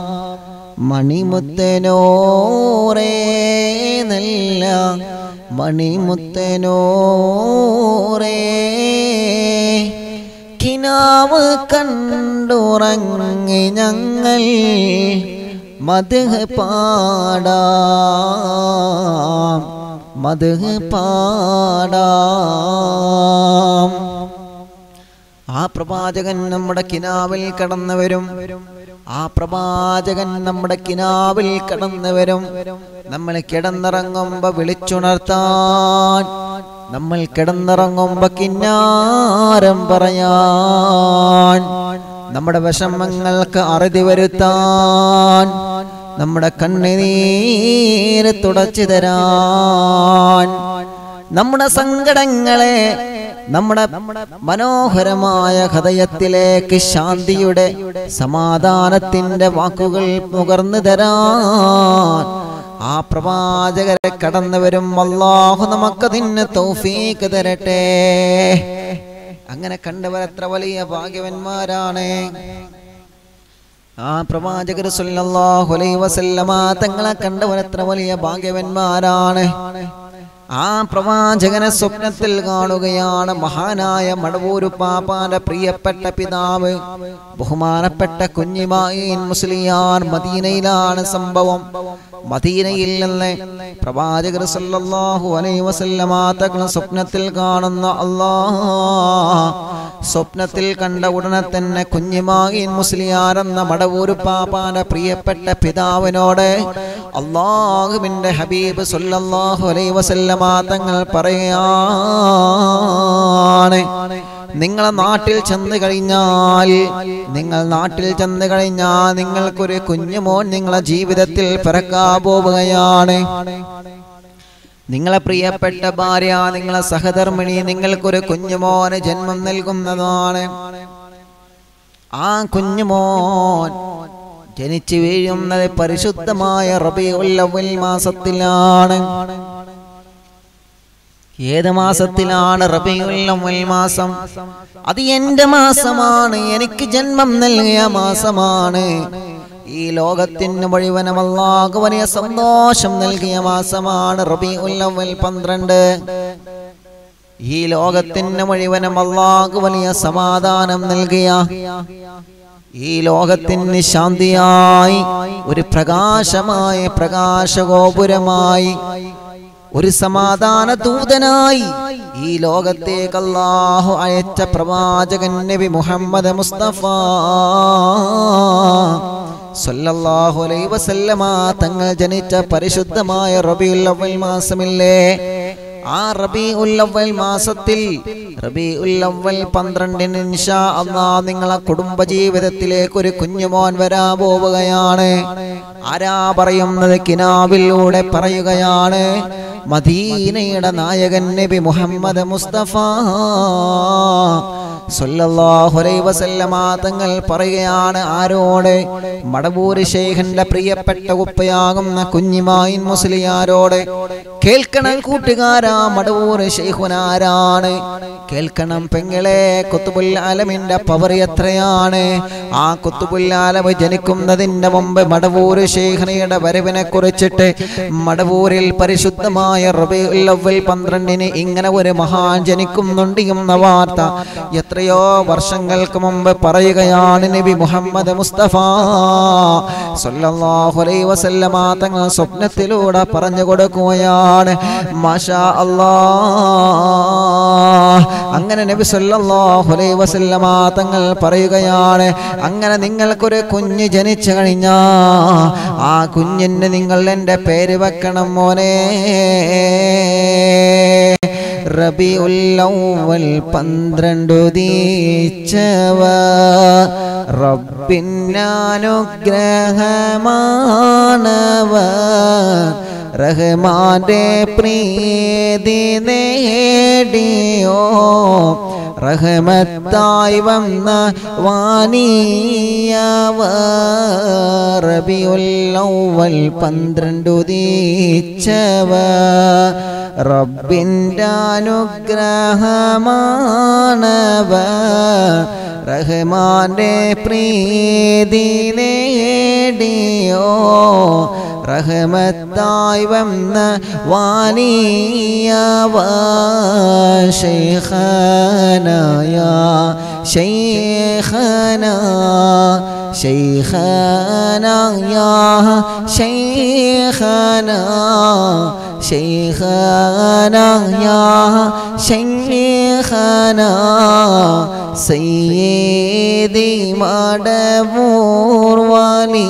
[SPEAKER 1] മണിമുത്തനോറേ നല്ല മണിമുത്തനോറേ കിനാവ് കണ്ടുറങ്ങി ഞങ്ങൾ മധുഹ് പാടാം മധുഹ് പാടാം ആ പ്രവാചകൻ നമ്മുടെ കിനാവിൽ കടന്നു വരും ആ പ്രവാചകൻ നമ്മുടെ കിനാവിൽ കടന്നു വരും നമ്മൾ കിടന്നിറങ്ങുമ്പോ വിളിച്ചുണർത്താൻ നമ്മൾ കിടന്നിറങ്ങുമ്പോ കിന്നാരം പറയാൻ നമ്മുടെ വിഷമങ്ങൾക്ക് അറുതി വരുത്താൻ നമ്മുടെ കണ്ണുനീര് തുടച്ചു തരാൻ നമ്മുടെ സങ്കടങ്ങളെ നമ്മുടെ മനോഹരമായ ഹൃദയത്തിലേക്ക് ശാന്തിയുടെ സമാധാനത്തിന്റെ വാക്കുകൾ നുകർന്നു തരാൻ ആ പ്രവാചകരെ കടന്നു വരും അള്ളാഹു നമുക്കതിന് തൗഫീക്ക് തരട്ടെ അങ്ങനെ കണ്ടവർ എത്ര വലിയ ഭാഗ്യവന്മാരാണ് ആ പ്രവാചകർ സല്ലല്ലാഹു അലൈഹി വസല്ലമ തങ്ങളെ കണ്ടവർ എത്ര വലിയ ഭാഗ്യവന്മാരാണ് ആ പ്രവാചകനെ സ്വപ്നത്തിൽ കാണുകയാണ് മഹാനായ മടവൂരു പാപ്പാന്റെ പ്രിയപ്പെട്ട പിതാവ് ബഹുമാനപ്പെട്ട കുഞ്ഞിമായീൻ മുസ്ലിയാർ മദീനയിലാണ് സംഭവം മദീനയിൽ നിന്ന് പ്രവാചകർ സല്ലല്ലാഹു അലൈഹി വസല്ലമ തങ്ങൾ സ്വപ്നത്തിൽ കാണുന്ന അല്ലാ സ്വപ്നത്തിൽ കണ്ട ഉടനെ തന്നെ കുഞ്ഞിമാകീൻ മുസ്ലിയാർ എന്ന മടവൂര് പാപ്പാന്റെ പ്രിയപ്പെട്ട പിതാവിനോട് അള്ളാഹുവിന്റെ ഹബീബ് സല്ലല്ലാഹു അലൈഹി വസല്ലമ തങ്ങൾ പറയാണ് നിങ്ങളെ നാട്ടിൽ ചെന്ന് കഴിഞ്ഞാൽ നിങ്ങൾ നാട്ടിൽ ചെന്ന് കഴിഞ്ഞാൽ നിങ്ങൾക്കൊരു കുഞ്ഞുമോൻ നിങ്ങളെ ജീവിതത്തിൽ പിറക്കാൻ പോവുകയാണ് നിങ്ങളെ പ്രിയപ്പെട്ട ഭാര്യ നിങ്ങളെ സഹധർമ്മിണി നിങ്ങൾക്കൊരു കുഞ്ഞുമോന് ജന്മം നൽകുന്നതാണ് ആ കുഞ്ഞുമോൻ ജനിച്ചു വീഴുന്നത് പരിശുദ്ധമായ റബിയുൽ അവ്വൽ മാസത്തിലാണ് ഏത് മാസത്തിലാണ് റബിയുൽ അവ്വൽ മാസം അത് എന്റെ മാസമാണ് എനിക്ക് ജന്മം നൽകിയ മാസമാണ് ഈ ലോകത്തിന് മുഴുവനും അല്ലാഹു വലിയ സന്തോഷം നൽകിയ മാസമാണ് റബിഉൽ അവ്വൽ പന്ത്രണ്ട് ഈ ലോകത്തിന് മുഴുവനും അല്ലാഹു വലിയ സമാധാനം നൽകിയ ഈ ലോകത്തിന് ശാന്തിയായി ഒരു പ്രകാശമായ പ്രകാശഗോപുരമായി ഒരു സമാധാന ദൂതനായി ഈ ലോകത്തേക്ക് അല്ലാഹു അയച്ച പ്രവാചകൻ നബി മുഹമ്മദ് മുസ്തഫ സല്ലല്ലാഹു അലൈഹി വസല്ലമ തങ്ങൾ ജനിച്ച പരിശുദ്ധമായ റബീഉൽ അവ്വൽ മാസമില്ലേ ആ റബീഉൽ അവ്വൽ മാസത്തിൽ റബീഉൽ അവ്വൽ പന്ത്രണ്ടിന് ഇൻഷാ അല്ലാഹ് നിങ്ങളെ കുടുംബ ജീവിതത്തിലേക്ക് ഒരു കുഞ്ഞുമോൻ വരാൻ പോവുകയാണ് ആരാ പറയുന്നത് കിനാവിലൂടെ പറയുകയാണ് മദീനയുടെ നായകൻ നബി മുഹമ്മദ് മുസ്തഫ സല്ലല്ലാഹു അലൈഹി വസല്ലമ തങ്ങൾ പറയുകയാണ് ആരോട് മടവൂര് ശൈഖന്റെ പ്രിയപ്പെട്ട ഉപ്പയാകുന്ന കുഞ്ഞിമായിൻ മുസ്ലിയാരോട് കേൾക്കണം കൂട്ടുകാരാ മടവൂര് ശൈഖുനാരാണ് കേൾക്കണം പെങ്ങളെ കുത്തുബുൽ ആലമിന്റെ പവർ എത്രയാണ് ആ കുത്തുബുൽ ആലമ് ജനിക്കുന്നതിന്റെ മുമ്പ് മടവൂര് ശൈഖനയുടെ വരവിനെ കുറിച്ചിട്ട് മടവൂരിൽ പരിശുദ്ധമായ റബീഉൽ അവ്വൽ പന്ത്രണ്ടിന് ഇങ്ങനെ ഒരു മഹാൻ ജനിക്കുന്നുണ്ട് എന്ന വാർത്ത എത്രയോ വർഷങ്ങൾക്ക് മുമ്പ് പറയുകയാണ് നബി മുഹമ്മദ് മുസ്തഫ സല്ലല്ലാഹു അലൈഹി വസല്ലമ തങ്ങൾ സ്വപ്നത്തിലൂടെ പറഞ്ഞു കൊടുക്കുകയാണ് മാഷാ അല്ലാ അങ്ങനെ നബി സല്ലല്ലാഹു അലൈഹി വസല്ലമ തങ്ങൾ പറയുകയാണ് അങ്ങനെ നിങ്ങൾക്കൊരു കുഞ്ഞ് ജനിച്ചു കഴിഞ്ഞാ ആ കുഞ്ഞിന് നിങ്ങൾ എൻ്റെ പേര് വെക്കണം മോനെ റബിഉല്ലൗവൽ പന്ത്രണ്ടു ദീച്ചവ റബ്ബിനാനുഗ്രഹമാണവ റഹ്മാന്റെ പ്രീതി നേടിയോ റഹമത്തായി വന്ന വാനീയവ റബിയുല്ലൗവൽ പന്ത്രണ്ടു ദീച്ചവ റബ്ബിൻ്റെ അനുഗ്രഹമാണവ റഹ്മാന്റെ പ്രീതി നേടിയോ റഹമത്തായി വന്ന വാനീയവ ശൈഖനായ ശൈഖന ശൈഖനായ ശൈഖന ശൈഖനായ ശൈഖന സയ്യേദി മടവൂർ വാലി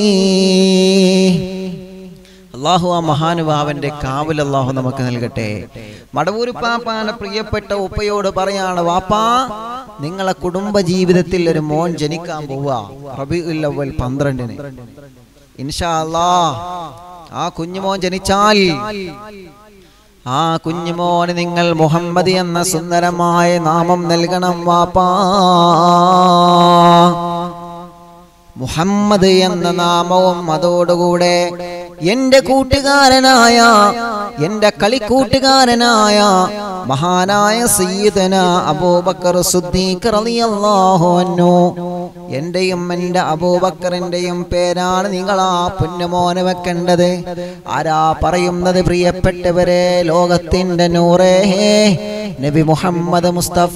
[SPEAKER 1] അള്ളാഹു ആ മഹാനുഭാവന്റെ കാവൽ അള്ളാഹു നമുക്ക് നൽകട്ടെ മടവൂര് പാപ്പാന്റെ പ്രിയപ്പെട്ട ഉപ്പയോട് പറയാണ് വാപ്പാ നിങ്ങളെ കുടുംബ ജീവിതത്തിൽ ഒരു മോൻ ജനിക്കാൻ പോവുക റബിഉൽ അവ്വൽ പന്ത്രണ്ടിന് ഇൻഷാ അല്ലാ ആ കുഞ്ഞുമോൻ ജനിച്ചാൽ ആ കുഞ്ഞുമോന് നിങ്ങൾ മുഹമ്മദ് എന്ന സുന്ദരമായ നാമം നൽകണം വാപ്പാ മുഹമ്മദ് എന്ന നാമവും അതോടുകൂടെ എന്റെ കൂട്ടുകാരനായ എന്റെ കളിക്കൂട്ടുകാരനായ മഹാനായ സയ്യിദന അബൂബക്കർ സുദ്ദീഖ് റളിയല്ലാഹു അൻഹു എന്റെയും എന്റെ അബൂബക്കറിന്റെയും പേരാണ് നിങ്ങൾ ആ പുന്നമോന് വെക്കേണ്ടത് ആരാ പറയുന്നത് പ്രിയപ്പെട്ടവരെ ലോകത്തിന്റെ നൂറേ നബി മുഹമ്മദ് മുസ്തഫ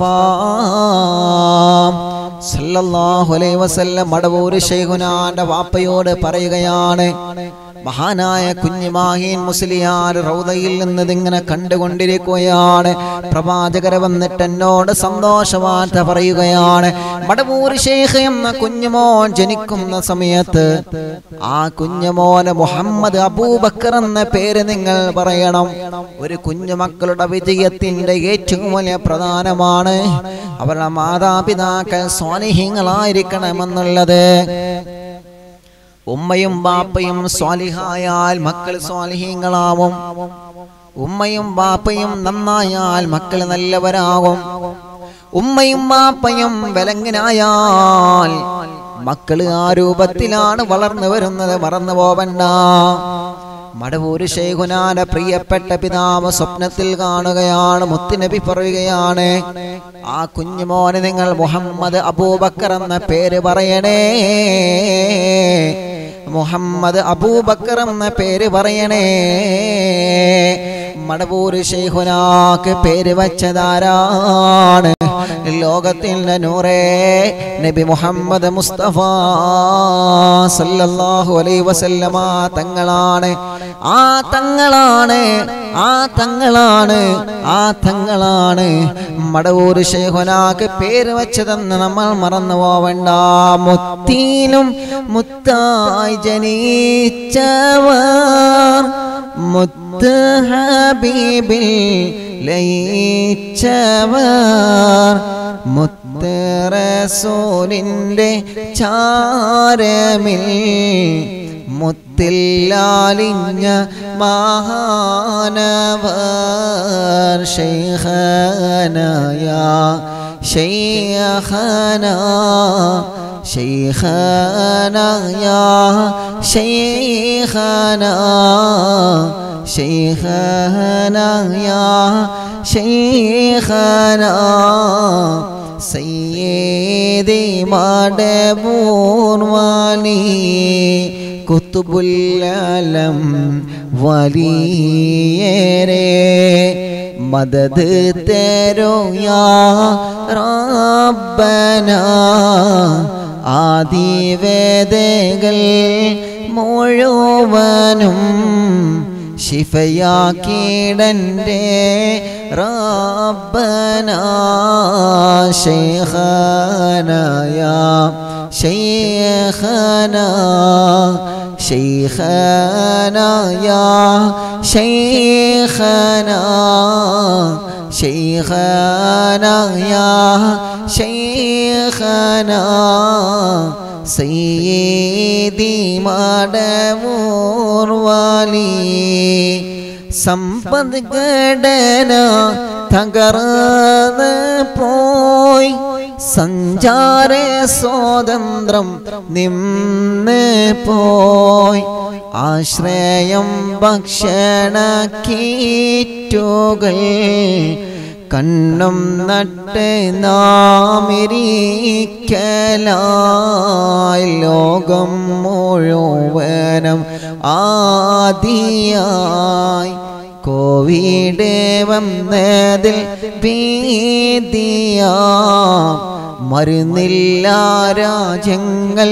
[SPEAKER 1] സല്ലല്ലാഹു അലൈഹി വസല്ലം മടവൂര് ശൈഖുനാന്റെ വാപ്പയോട് പറയുകയാണ് മഹാനായ കുഞ്ഞുമാഹീൻ മുസ്ലിയാർ റൗദയിൽ നിന്ന് ഇതിങ്ങനെ കണ്ടുകൊണ്ടിരിക്കുകയാണ് പ്രവാചകരെ വന്നിട്ട് എന്നോട് സന്തോഷവാർത്ത പറയുകയാണ് മടവൂർ ഷേഖ് എന്ന കുഞ്ഞുമോൻ ജനിക്കുന്ന സമയത്ത് ആ കുഞ്ഞുമോന് മുഹമ്മദ് അബൂബക്കർ എന്ന പേര് നിങ്ങൾ പറയണം ഒരു കുഞ്ഞുമക്കളുടെ വിജയത്തിന്റെ ഏറ്റവും വലിയ പ്രധാനമാണ് അവരുടെ മാതാപിതാക്കൾ സ്വാനിഹ്യങ്ങളായിരിക്കണമെന്നുള്ളത് ഉമ്മയും ബാപ്പയും സ്വാലിഹായാൽ മക്കൾ സ്വാലിഹീങ്ങളാവും ഉമ്മയും ബാപ്പയും നന്നായാൽ മക്കൾ നല്ലവരാകും ഉമ്മയും ബാപ്പയും വിലങ്ങിനായാൽ മക്കള് ആ രൂപത്തിലാണ് വളർന്നു വരുന്നത് മറന്നു പോവണ്ട മടവൂര് ശേഖുനാന പ്രിയപ്പെട്ട പിതാവ് സ്വപ്നത്തിൽ കാണുകയാണ് മുത്തുനബി പറയുകയാണ് ആ കുഞ്ഞുമോന് നിങ്ങൾ മുഹമ്മദ് അബൂബക്കർ എന്ന പേര് പറയണേ മുഹമ്മദ് അബൂബക്കർ എന്ന പേര് പറയണേ മടവൂര് ഷെയ്ഖുനാക്ക് പേര് വച്ചതാരാണ് ലോകത്തിന്റെ നൂറേ നബി മുഹമ്മദ് മുസ്തഫ സല്ലല്ലാഹു അലൈഹി വസല്ലമ തങ്ങളാണ് ആ തങ്ങളാണ് ആ തങ്ങളാണ് ആ തങ്ങളാണ് മടവൂർ ഷെയ്ഖുനാക്ക് പേര് വെച്ചതെന്ന് നമ്മൾ മറന്നു പോവണ്ട മുത്തീനും മുത്തായി ജനിച്ചവർ മുത്ത് ഹബീബിൽ ലയിച്ചവർ മുത്ത് റസൂലിൻ്റെ ചാരമിൽ മുത്തില്ലാലിഞ്ഞ മഹാനവർ ശൈഖനയ ശൈഖന ശൈഖനയ ശൈഖന ശൈഖനയ ശൈഖന സയ്യേദി മടബൂർവാലി കുത്തുബുല്ലം വലിയേരെ മദത് തേരോ യാ റബ്ബന ആദിവേദകൾ മുഴുവനും ശിഫയാക്കിടൻ്റെ റബ്ബന ശൈഖനയ ശൈഖന شيخنا يا شيخنا شيخنا يا شيخنا സയ്യേദി മടമൂർ വാലി സമ്പദ് ഘടന തകർന്ന് പോയി സഞ്ചാര സ്വാതന്ത്ര്യം നിന്ന് പോയി ആശ്രയം ഭക്ഷണ കീറ്റുകൾ കണ്ണും നട്ട് നാമിരിക്കലായി ലോകം മുഴുവനും ആദിയായി കോവിഡ് വന്നതിൽ ഭീതിയാ മരുന്നില്ല രാജ്യങ്ങൾ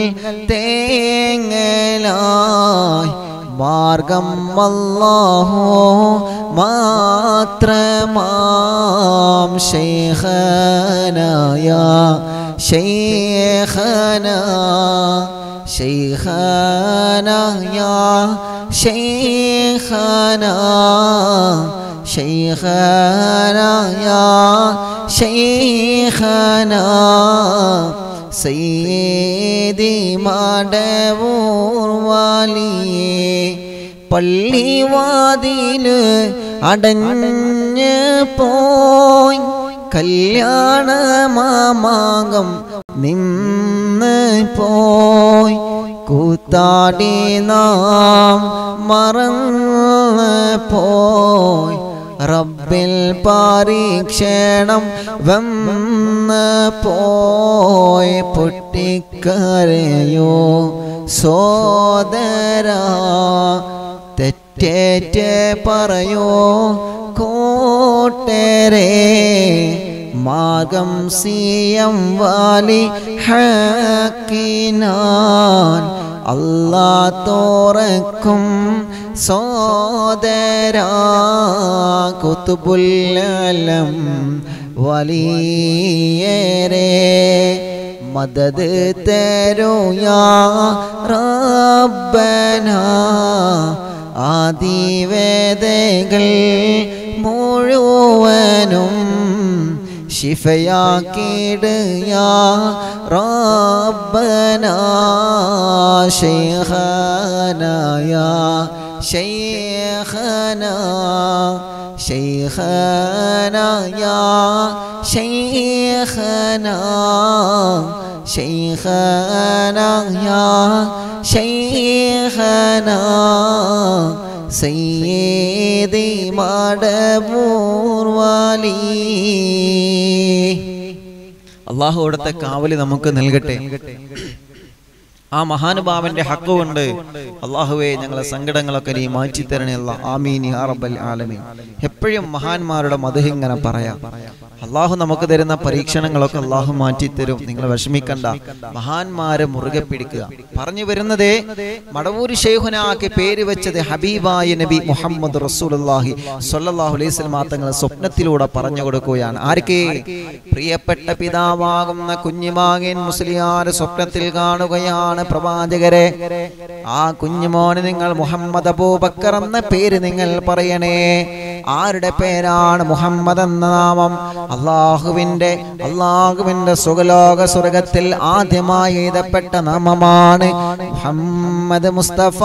[SPEAKER 1] തേങ്ങലായി മാർഗം അല്ലാഹോ മാത്രമാം ശൈഖനായ ശൈഖന ശൈഖനായ ശൈഖന ശൈഖനായ ശൈഖന സയ്യേദി മടവൂർ വാലിയേ പള്ളിവാതില് അടഞ്ഞ് പോയി കല്യാണ മാമാകം നിന്ന് പോയി കൂത്താടി നാം മറന്ന് പോയി റബ്ബിൽ പരീക്ഷണം വന്ന് പോയി പൊട്ടിക്കരയോ സോദര തെറ്റേറ്റ് പറയോ കോട്ടരെ മാർഗം സിയം വാലി ഹക്കിനാൻ അല്ലാ തോറക്കും സോദര കുത്തുബുല്ലം വലിയേരെ മദത് തരോ യാ റബ്ബന ആദിവേദകൾ മുഴുവനും ശിഫയാക്കിടുക റബ്ബന ശൈഖനായ ശൈഖന ശൈഖനായ ശൈഖന ശൈഖനായ ശൈഖന സയ്യേദി മടമൂർ വാലി അള്ളാഹു അവിടുത്തെ കാവല് നമുക്ക് നൽകട്ടെ ആ മഹാനുഭാവന്റെ ഹക്ക് കൊണ്ട് അള്ളാഹുവെ ഞങ്ങളെ സങ്കടങ്ങളൊക്കെ നീ മാറ്റി തരണേ അല്ല ആമീൻ യാ റബ്ബൽ ആലമീൻ എപ്പോഴും മഹാന്മാരുടെ മധു ഇങ്ങനെ പറയാം അള്ളാഹു നമുക്ക് തരുന്ന പരീക്ഷണങ്ങളൊക്കെ അള്ളാഹു മാറ്റി തരും നിങ്ങൾ വിഷമിക്കണ്ട മഹാന്മാരെ മുറുകെ പിടിക്കുക പറഞ്ഞു വരുന്നത് മടവൂര് ഷെയ്ഖുനാക്ക് പേര് വെച്ചത് ഹബീബായ നബി മുഹമ്മദ് റസൂലുള്ളാഹി സ്വല്ലല്ലാഹു അലൈഹി വസല്ലം തങ്ങളെ സ്വപ്നത്തിലൂടെ പറഞ്ഞു കൊടുക്കുകയാണ് ആർക്ക് പ്രിയപ്പെട്ട പിതാവാകുന്ന കുഞ്ഞിമാകൻ മുസ്ലിയാർ സ്വപ്നത്തിൽ കാണുകയാണ് പ്രവാചകരെ ആ കുഞ്ഞുമോന് നിങ്ങൾ മുഹമ്മദ് അബൂബക്കർ എന്ന പേര് നിങ്ങൾ പറയണേ ആരുടെ പേരാണ് മുഹമ്മദ് എന്ന നാമം അള്ളാഹുവിന്റെ അള്ളാഹുവിന്റെ സുഖലോക സ്വർഗത്തിൽ ആദ്യമായി എഴുതപ്പെട്ട നാമമാണ് മുഹമ്മദ് മുസ്തഫ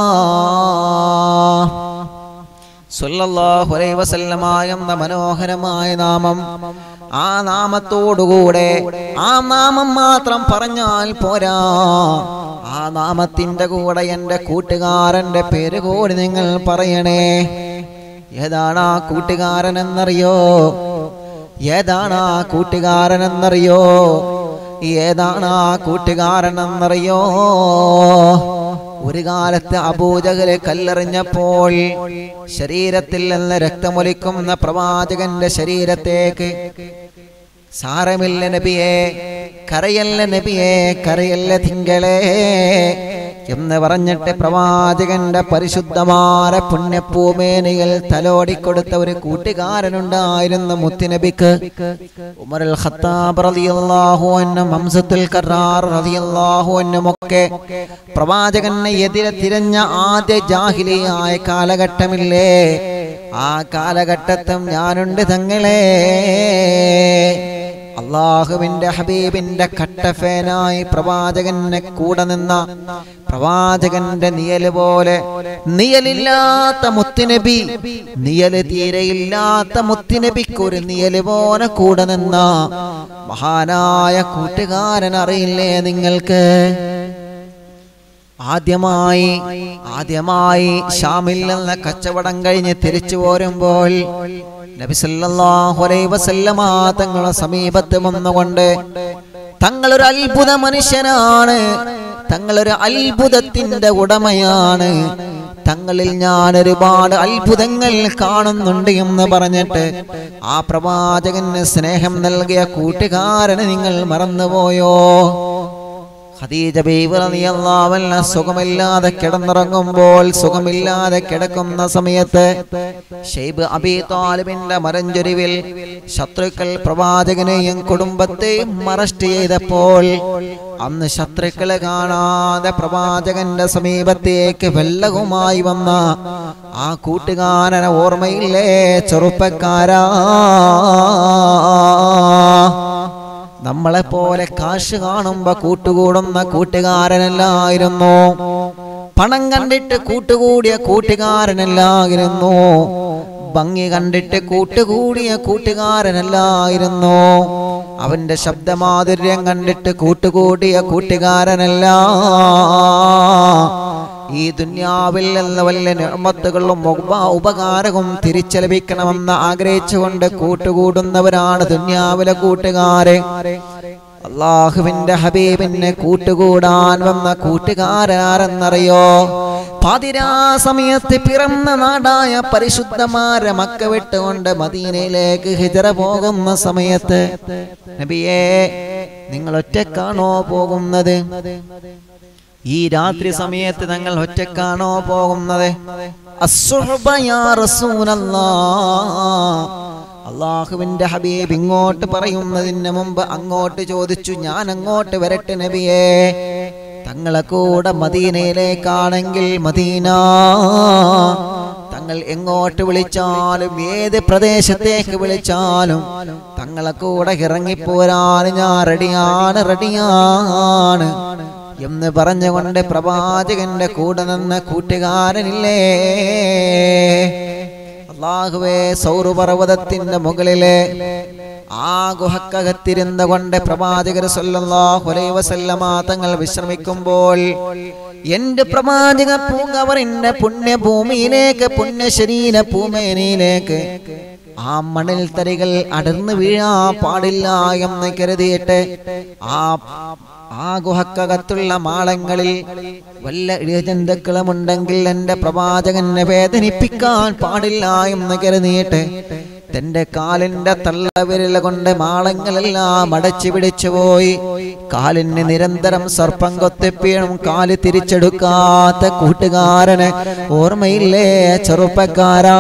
[SPEAKER 1] സല്ലല്ലാഹു അലൈഹി വസല്ലമ എന്ന മനോഹരമായ നാമം ആ നാമത്തോടുകൂടെ ആ നാമം മാത്രം പറഞ്ഞാൽ പോരാ ആ നാമത്തിന്റെ കൂടെ എൻ്റെ കൂട്ടുകാരന്റെ പേര് കൂടി നിങ്ങൾ പറയണേ ഏതാണ് ആ കൂട്ടുകാരൻ എന്നറിയോ ഏതാണ് ആ കൂട്ടുകാരൻ എന്നറിയോ ഏതാണ് ആ കൂട്ടുകാരൻ എന്നറിയോ ഒരു കാലത്ത് അബൂജകല് കല്ലെറിഞ്ഞപ്പോൾ ശരീരത്തിൽ നിന്ന് രക്തമൊലിക്കുന്ന പ്രവാചകന്റെ ശരീരത്തേക്ക് സാരമില്ല നബിയെ കരയല്ല നബിയെ കരയല്ല തിങ്കളേ എന്ന് പറഞ്ഞിട്ട് പ്രവാചകന്റെ പരിശുദ്ധമായ പുണ്യഭൂമേനയിൽ തലോടിക്കൊടുത്ത ഒരു കൂട്ടുകാരനുണ്ടായിരുന്നു മുത്തുനബിക്ക് ഉമറുൽ ഖത്താബ് റളിയല്ലാഹു അൻഹും ഹംസത്തുൽ കറാർ റളിയല്ലാഹു അൻഹും ഒക്കെ പ്രവാചകനെ എതിരെ തിരഞ്ഞ ആദ്യ ജാഹിലിയായ കാലഘട്ടമില്ലേ ആ കാലഘട്ടത്തും ഞാനുണ്ട് തങ്ങളെ അള്ളാഹുവിന്റെ ഹബീബിന്റെ കട്ടഫേനായി പ്രവാചകനെ കൂടെ നിന്ന പ്രവാചകന്റെ നിയല് പോലെ നിയലില്ലാത്ത മുത്തുനബി നിയല് തീരെയില്ലാത്ത മുത്തുനബിക്ക് ഒരു നിയല് പോലെ കൂടെ നിന്ന മഹാനായ കൂട്ടുകാരൻ അറിയില്ലേ നിങ്ങൾക്ക് ആദ്യമായി ആദ്യമായി ഷാമിൽ നിന്ന് കച്ചവടം കഴിഞ്ഞ് തിരിച്ചു പോരുമ്പോൾ നബി സല്ലല്ലാഹു അലൈഹി വസല്ലമ തങ്ങളുടെ സമീപത്ത് വന്നുകൊണ്ട് തങ്ങളൊരു അത്ഭുത മനുഷ്യനാണ് തങ്ങളൊരു അത്ഭുതത്തിന്റെ ഉടമയാണ് തങ്ങളിൽ ഞാൻ ഒരുപാട് അത്ഭുതങ്ങൾ കാണുന്നുണ്ട് എന്ന് പറഞ്ഞിട്ട് ആ പ്രവാചകന് സ്നേഹം നൽകിയ കൂട്ടുകാരന് നിങ്ങൾ മറന്നുപോയോ ഖദീജ ബീവി റളിയല്ലാഹു അൻഹ സുഖമില്ലാതെ കിടന്നുറങ്ങുമ്പോൾ സുഖമില്ലാതെ കിടക്കുന്ന സമയത്ത് ഷെയ്ബ് അബി താലിബിന്റെ മരഞ്ചൊരിവിൽ ശത്രുക്കൾ പ്രവാചകനെയും കുടുംബത്തെയും അറസ്റ്റ് ചെയ്തപ്പോൾ അന്ന് ശത്രുക്കളെ കാണാതെ പ്രവാചകന്റെ സമീപത്തേക്ക് വെള്ളവുമായി വന്ന ആ കൂട്ടുകാരനെ ഓർമ്മയില്ലേ ചെറുപ്പക്കാരാ നമ്മളെ പോലെ കാശ് കാണുമ്പോ കൂട്ടുകൂടുന്ന കൂട്ടുകാരനല്ലായിരുന്നു പണം കണ്ടിട്ട് കൂട്ടുകൂടിയ കൂട്ടുകാരനല്ലായിരുന്നു ഭംഗി കണ്ടിട്ട് കൂട്ടുകൂടിയ കൂട്ടുകാരനല്ലായിരുന്നു അവന്റെ ശബ്ദമാധുര്യം കണ്ടിട്ട് കൂട്ടുകൂടിയ കൂട്ടുകാരനല്ല ഈ ദുന്യാവിൽ നിന്ന് വല്ല നിർമ്മത്തുകളും ഉപകാരവും തിരിച്ചു ലഭിക്കണമെന്ന് ആഗ്രഹിച്ചുകൊണ്ട് കൂട്ടുകൂടുന്നവരാണ് ദുന്യാവിലെ കൂട്ടുകാരെ അള്ളാഹുവിന്റെ ഹബീബിനെ കൂട്ടുകൂടാൻ വന്ന കൂട്ടുകാരാരെന്നറിയോ പാതിരാ സമയത്ത് പിറന്ന നാടായ പരിശുദ്ധമാരെ മക്ക വിട്ടുകൊണ്ട് മദീനയിലേക്ക് ഹിജറ പോകുന്ന സമയത്ത് നബിയേ നിങ്ങൾ ഒറ്റക്കാണോ പോകുന്നത് ഈ രാത്രി സമയത്ത് ഞങ്ങൾ ഒറ്റക്കാണോ പോകുന്നത് അസ്സുഹബ യാ റസൂലല്ലാ. അള്ളാഹുവിന്റെ ഹബീബ് ഇങ്ങോട്ട് പറയുന്നതിന് മുമ്പ് അങ്ങോട്ട് ചോദിച്ചു ഞാൻ അങ്ങോട്ട് വരട്ടെ നബിയേ തങ്ങളെ കൂടെ മദീനയിലേക്കാണെങ്കിൽ മദീന തങ്ങൾ എങ്ങോട്ട് വിളിച്ചാലും ഏത് പ്രദേശത്തേക്ക് വിളിച്ചാലും തങ്ങളെ കൂടെ ഇറങ്ങിപ്പോരാൻ ഞാൻ റെഡിയാണ് റെഡിയാണ് എന്ന് പറഞ്ഞുകൊണ്ട് പ്രവാചകന്റെ കൂടെ നിന്ന കൂട്ടുകാരനില്ലേ അള്ളാഹുവേ സൗരപർവ്വതത്തിന്റെ മുകളിലെ ആ ഗുഹക്കകത്തിരുന്ന കൊണ്ട് പ്രവാചകർ സല്ലല്ലാഹു അലൈഹി വസല്ലമ തങ്ങൾ വിശ്രമിക്കുമ്പോൾ എന്റെ പ്രവാചക പൂങ്കവറിന്റെ പുണ്യഭൂമിയിലേക്ക് പുണ്യശരീര ഭൂമേനയിലേക്ക് ആ മണൽ തരികൾ അടർന്നു വീഴാൻ പാടില്ല എന്ന് കരുതിയിട്ട് ആ ആ ഗുഹക്കകത്തുള്ള മാളങ്ങളിൽ വല്ല ഇഴജന്തുക്കളുമുണ്ടെങ്കിൽ എന്റെ പ്രവാചകനെ വേദനിപ്പിക്കാൻ പാടില്ല എന്ന് കരുതിയിട്ട് തന്റെ കാലിന്റെ തള്ളവിരൽ കൊണ്ട് മാളങ്ങളെല്ലാം അടച്ചു പിടിച്ചു പോയി കാലിന് നിരന്തരം സർപ്പം കൊത്തിപ്പീണും കാല് തിരിച്ചെടുക്കാത്ത കൂട്ടുകാരന് ഓർമ്മയില്ലേ ചെറുപ്പക്കാരാ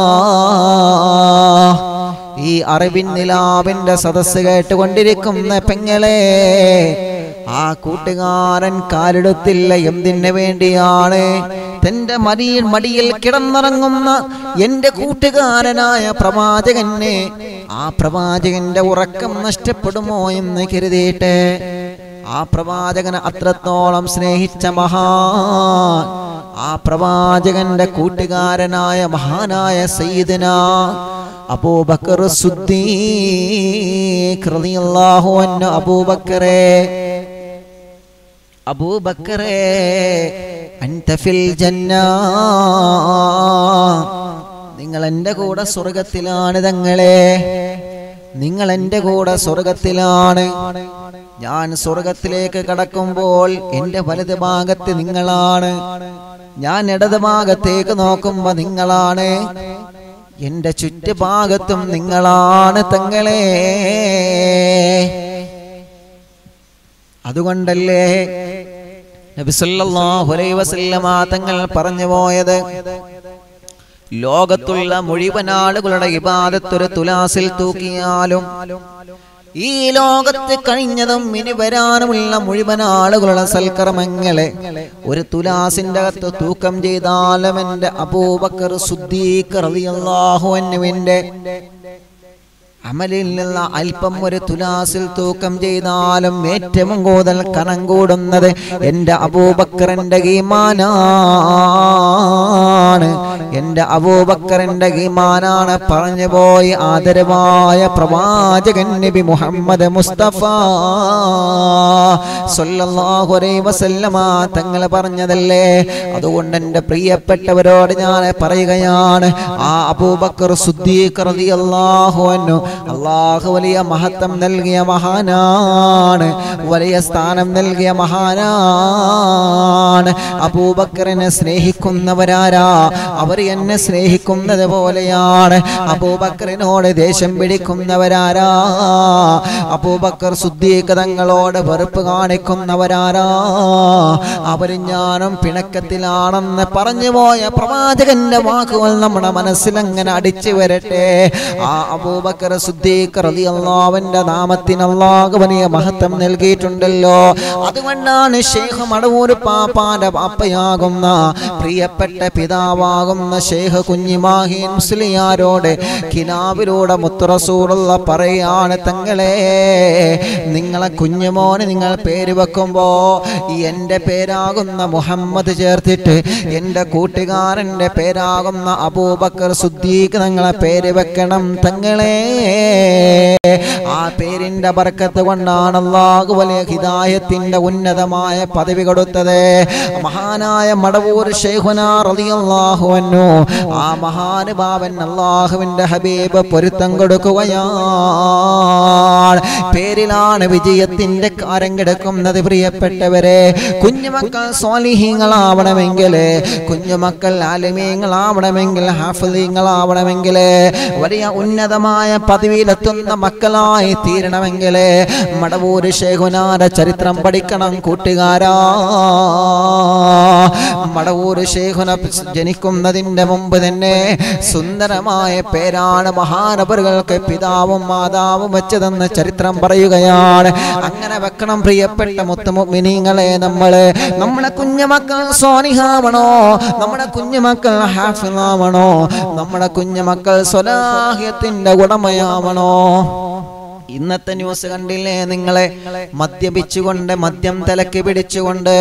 [SPEAKER 1] ഈ അറിവിൻ നിലാവിന്റെ സദസ്സ് കേട്ടുകൊണ്ടിരിക്കുന്ന പെങ്ങളെ ആ കൂട്ടുകാരൻ കാലെടുത്തില്ല എന്തിനു വേണ്ടിയാണ് തന്റെ മടിയിൽ മടിയിൽ കിടന്നിറങ്ങുന്ന എന്റെ കൂട്ടുകാരനായ പ്രവാചകന് ആ പ്രവാചകന്റെ ഉറക്കം നഷ്ടപ്പെടുമോ എന്ന് കരുതിയിട്ട് ആ പ്രവാചകനെ അത്രത്തോളം സ്നേഹിച്ച മഹാ ആ പ്രവാചകന്റെ കൂട്ടുകാരനായ മഹാനായ സയ്യിദന അബൂബക്കർ സുദ്ദീഖ് റളിയല്ലാഹു അൻഹു അബൂബക്കറേ അബൂബക്കറേ അൻത ഫിൽ ജന്ന നിങ്ങൾ എൻ്റെ കൂടെ സ്വർഗത്തിലാണ് തങ്ങളെ നിങ്ങൾ എൻ്റെ കൂടെ സ്വർഗത്തിലാണ് ഞാൻ സ്വർഗത്തിലേക്ക് കടക്കുമ്പോൾ എൻ്റെ വലത് ഭാഗത്ത് നിങ്ങളാണ് ഞാൻ ഇടത് ഭാഗത്തേക്ക് നോക്കുമ്പോ നിങ്ങളാണ് എന്റെ ചുറ്റുഭാഗത്തും നിങ്ങളാണ് തങ്ങളെ അതുകൊണ്ടല്ലേ നബി സല്ലല്ലാഹു അലൈഹി വസല്ലമ തങ്ങൾ പറഞ്ഞു പോയത് ലോകത്തുള്ള മുഴുവൻ ആളുകളുടെ ഇബാദത്തൊരു തുലാസിൽ തൂക്കിയാലും ഈ ലോകത്ത് കഴിഞ്ഞതും ഇനി വരാനുമുള്ള മുഴുവൻ ആളുകളുടെ സൽക്കർമ്മങ്ങളെ ഒരു തുലാസിന്റെ അകത്ത് തൂക്കം ചെയ്താലും എന്റെ അബൂബക്കർ സുദ്ദീഖ് റളിയല്ലാഹു അൻഹുവിന്റെ അമലിൽ നിന്ന് അല്പം ഒരു തുലാസിൽ തൂക്കം ചെയ്താലും ഏറ്റവും കൂടുതൽ കനം കൂടുന്നത് എന്റെ അബൂബക്കറിന്റെ ഗീമാനാണ് എന്റെ അബൂബക്കറിന്റെ ഗീമാനാണ് പറഞ്ഞു പോയി ആദരവായ പ്രവാചകൻ നബി മുഹമ്മദ് മുസ്തഫ സല്ലല്ലാഹു അലൈഹി വസല്ലമ തങ്ങൾ പറഞ്ഞതല്ലേ അതുകൊണ്ട് എൻ്റെ പ്രിയപ്പെട്ടവരോട് ഞാൻ പറയുകയാണ് ആ അബൂബക്കർ സുദ്ദീഖ് റളിയല്ലാഹു അൻഹു അള്ളാഹു വലിയ മഹത്വം നൽകിയ മഹാനാണ് വലിയ സ്ഥാനം നൽകിയ മഹാനാണ് അബൂബക്കറിനെ സ്നേഹിക്കുന്നവരാരാ അവർ എന്നെ സ്നേഹിക്കുന്നത് പോലെയാണ് അബൂബക്കറിനോട് ദേഷ്യം പിടിക്കുന്നവരാരാ അബൂബക്കർ സുദ്ദീഖ് തങ്ങളോട് വെറുപ്പ് കാണിക്കുന്നവരാരാ അവർ ഞാനും പിണക്കത്തിലാണെന്ന് പറഞ്ഞു പോയ പ്രവാചകന്റെ വാക്കുകൾ നമ്മുടെ മനസ്സിൽ അങ്ങനെ അടിച്ചു വരട്ടെ ആ അബൂബക്കർ സുദ്ദീഖ് റളിയല്ലാഹുവിന്റെ നാമത്തിന് അല്ലാഹു വലിയ മഹത്വം നൽകിയിട്ടുണ്ടല്ലോ അതുകൊണ്ടാണ് ഷേഖ് മടവൂർ പാപ്പാന്റെ പാപ്പയാകുന്ന പ്രിയപ്പെട്ട പിതാവാകുന്ന ഷേഖ് കുഞ്ഞിമാഹീൻ മുസ്ലിയാരോട് കിനാവിലൂടെ മുത്തുറസൂറുള്ള പറയാണ് തങ്ങളെ നിങ്ങളെ കുഞ്ഞുമോന് നിങ്ങൾ പേര് വെക്കുമ്പോ എൻ്റെ പേരാകുന്ന മുഹമ്മദ് ചേർത്തിട്ട് എൻ്റെ കൂട്ടുകാരൻ്റെ പേരാകുന്ന അബൂബക്കർ സുദ്ദീഖ് നിങ്ങളെ പേര് വെക്കണം തങ്ങളെ ആ പേരിന്റെ ബർക്കത്ത് കൊണ്ടാണ് അള്ളാഹു വലിയ ഹിദായത്തിന്റെ ഉന്നതമായ പദവി കൊടുത്തത് മഹാനായ മടവൂർ ഷെയ്ഖുന റളിയല്ലാഹു അൻഹു ആ മഹാനുഭാവൻ അള്ളാഹുവിന്റെ ഹബീബ് പൊരുത്തം കൊടുക്കുകയാണ് പേരാണ് പേരിലാണ് വിജയത്തിന്റെ കാരം കിടക്കുന്നത് പ്രിയപ്പെട്ടവരെ കുഞ്ഞുമക്കൾ സ്വാലിഹീങ്ങളാവണമെങ്കിൽ കുഞ്ഞുമക്കൾ ആലിമീങ്ങളാവണമെങ്കിൽ ഹാഫലീങ്ങളാവണമെങ്കിൽ വലിയ ഉന്നതമായ പദവിയിലെത്തുന്ന മക്കളായി തീരണമെങ്കിൽ മടവൂര് ശേഖുനാര ചരിത്രം പഠിക്കണം കൂട്ടുകാരാ മടവൂര് ശേഖുന ജനിക്കുന്നതിന്റെ മുമ്പ് തന്നെ സുന്ദരമായ പേരാണ് മഹാനപറുകൾക്ക് പിതാവും മാതാവും വെച്ചതെന്ന് ചരിത്രം പറയുകയാണ് അങ്ങനെ വെക്കണം പ്രിയപ്പെട്ട മുത്തുമിനിങ്ങളെ നമ്മള് നമ്മുടെ കുഞ്ഞുമക്കൾ സ്വാനിഹാവണോ നമ്മുടെ കുഞ്ഞുമക്കൾ ഹാഫിളാവണോ നമ്മുടെ കുഞ്ഞുമക്കൾ സ്വലാഹ്യത്തിന്റെ ഉടമയാവണോ ഇന്നത്തെ ന്യൂസ് കണ്ടില്ലേ നിങ്ങളെ മദ്യപിച്ചുകൊണ്ട് മദ്യം തലക്ക് പിടിച്ചുകൊണ്ട്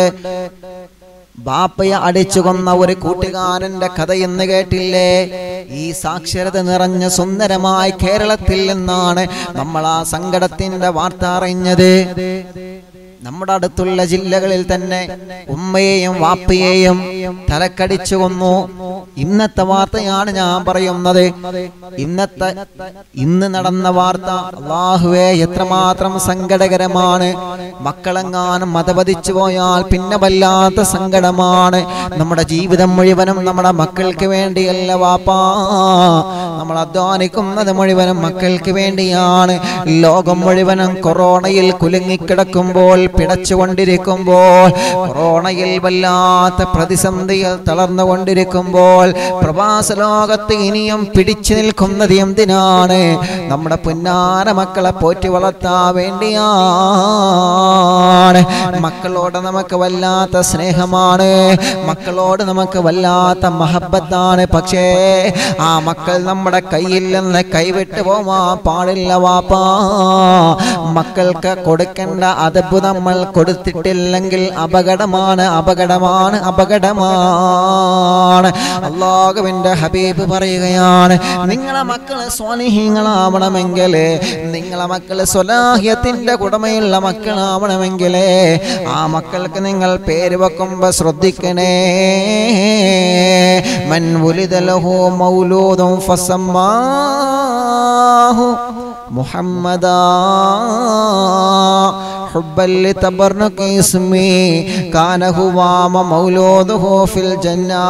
[SPEAKER 1] ബാപ്പയെ അടിച്ചു കൊന്ന ഒരു കൂട്ടുകാരന്റെ കഥ എന്ന് കേട്ടില്ലേ ഈ സാക്ഷരത നിറഞ്ഞ സുന്ദരമായ കേരളത്തിൽ നിന്നാണ് നമ്മൾ ആ സങ്കടത്തിന്റെ വാർത്ത അറിഞ്ഞത് നമ്മുടെ അടുത്തുള്ള ജില്ലകളിൽ തന്നെ ഉമ്മയെയും വാപ്പയെയും തലക്കടിച്ചു കൊന്നു ഇന്നത്തെ വാർത്തയാണ് ഞാൻ പറയുന്നത് ഇന്നത്തെ ഇന്ന് നടന്ന വാർത്ത അള്ളാഹുവെ എത്രമാത്രം സങ്കടകരമാണ് മക്കളെങ്ങാനും മതപതിച്ചു പോയാൽ പിന്നെ വല്ലാത്ത സങ്കടമാണ് നമ്മുടെ ജീവിതം മുഴുവനും നമ്മുടെ മക്കൾക്ക് വേണ്ടിയല്ല വാപ്പാ നമ്മൾ അധ്വാനിക്കുന്നത് മുഴുവനും മക്കൾക്ക് വേണ്ടിയാണ് ലോകം മുഴുവനും കൊറോണയിൽ കുലുങ്ങിക്കിടക്കുമ്പോൾ പിടച്ചുകൊണ്ടിരിക്കുമ്പോൾ കൊറോണയിൽ വല്ലാത്ത പ്രതിസന്ധിയിൽ തളർന്നുകൊണ്ടിരിക്കുമ്പോൾ പ്രവാസ ലോകത്ത് ഇനിയും പിടിച്ചു നിൽക്കുന്നത് എന്തിനാണ് നമ്മുടെ പുന്നാര മക്കളെ പോറ്റി വളർത്താൻ വേണ്ടിയാണ് മക്കളോട് നമുക്ക് വല്ലാത്ത സ്നേഹമാണ് മക്കളോട് നമുക്ക് വല്ലാത്ത മഹബത്താണ് പക്ഷേ ആ മക്കൾ നമ്മുടെ കയ്യിൽ നിന്ന് കൈവിട്ട് പോവാൻ പാടില്ല വാപ്പാ മക്കൾക്ക് കൊടുക്കേണ്ട അതബ് നമ്മൾ കൊടുത്തിട്ടില്ലെങ്കിൽ അപകടമാണ് അപകടമാണ് അപകടമാണ് അള്ളാഹുവിന്റെ ഹബീബ് പറയുകയാണ് നിങ്ങളെ മക്കള് സ്വാനിഹീങ്ങളാവണമെങ്കിൽ നിങ്ങളെ മക്കള് സ്വലാഹ്യത്തിന്റെ കുടമയുള്ള മക്കളാവണമെങ്കിൽ ആ മക്കൾക്ക് നിങ്ങൾ പേര് വെക്കുമ്പോ ശ്രദ്ധിക്കണേ മൻ ഉലിതലഹു മൗലൂദും ഫസമ്മാഹു മുഹമ്മദാ حبا لتبرك اسمي كان هو مولوده في الجنة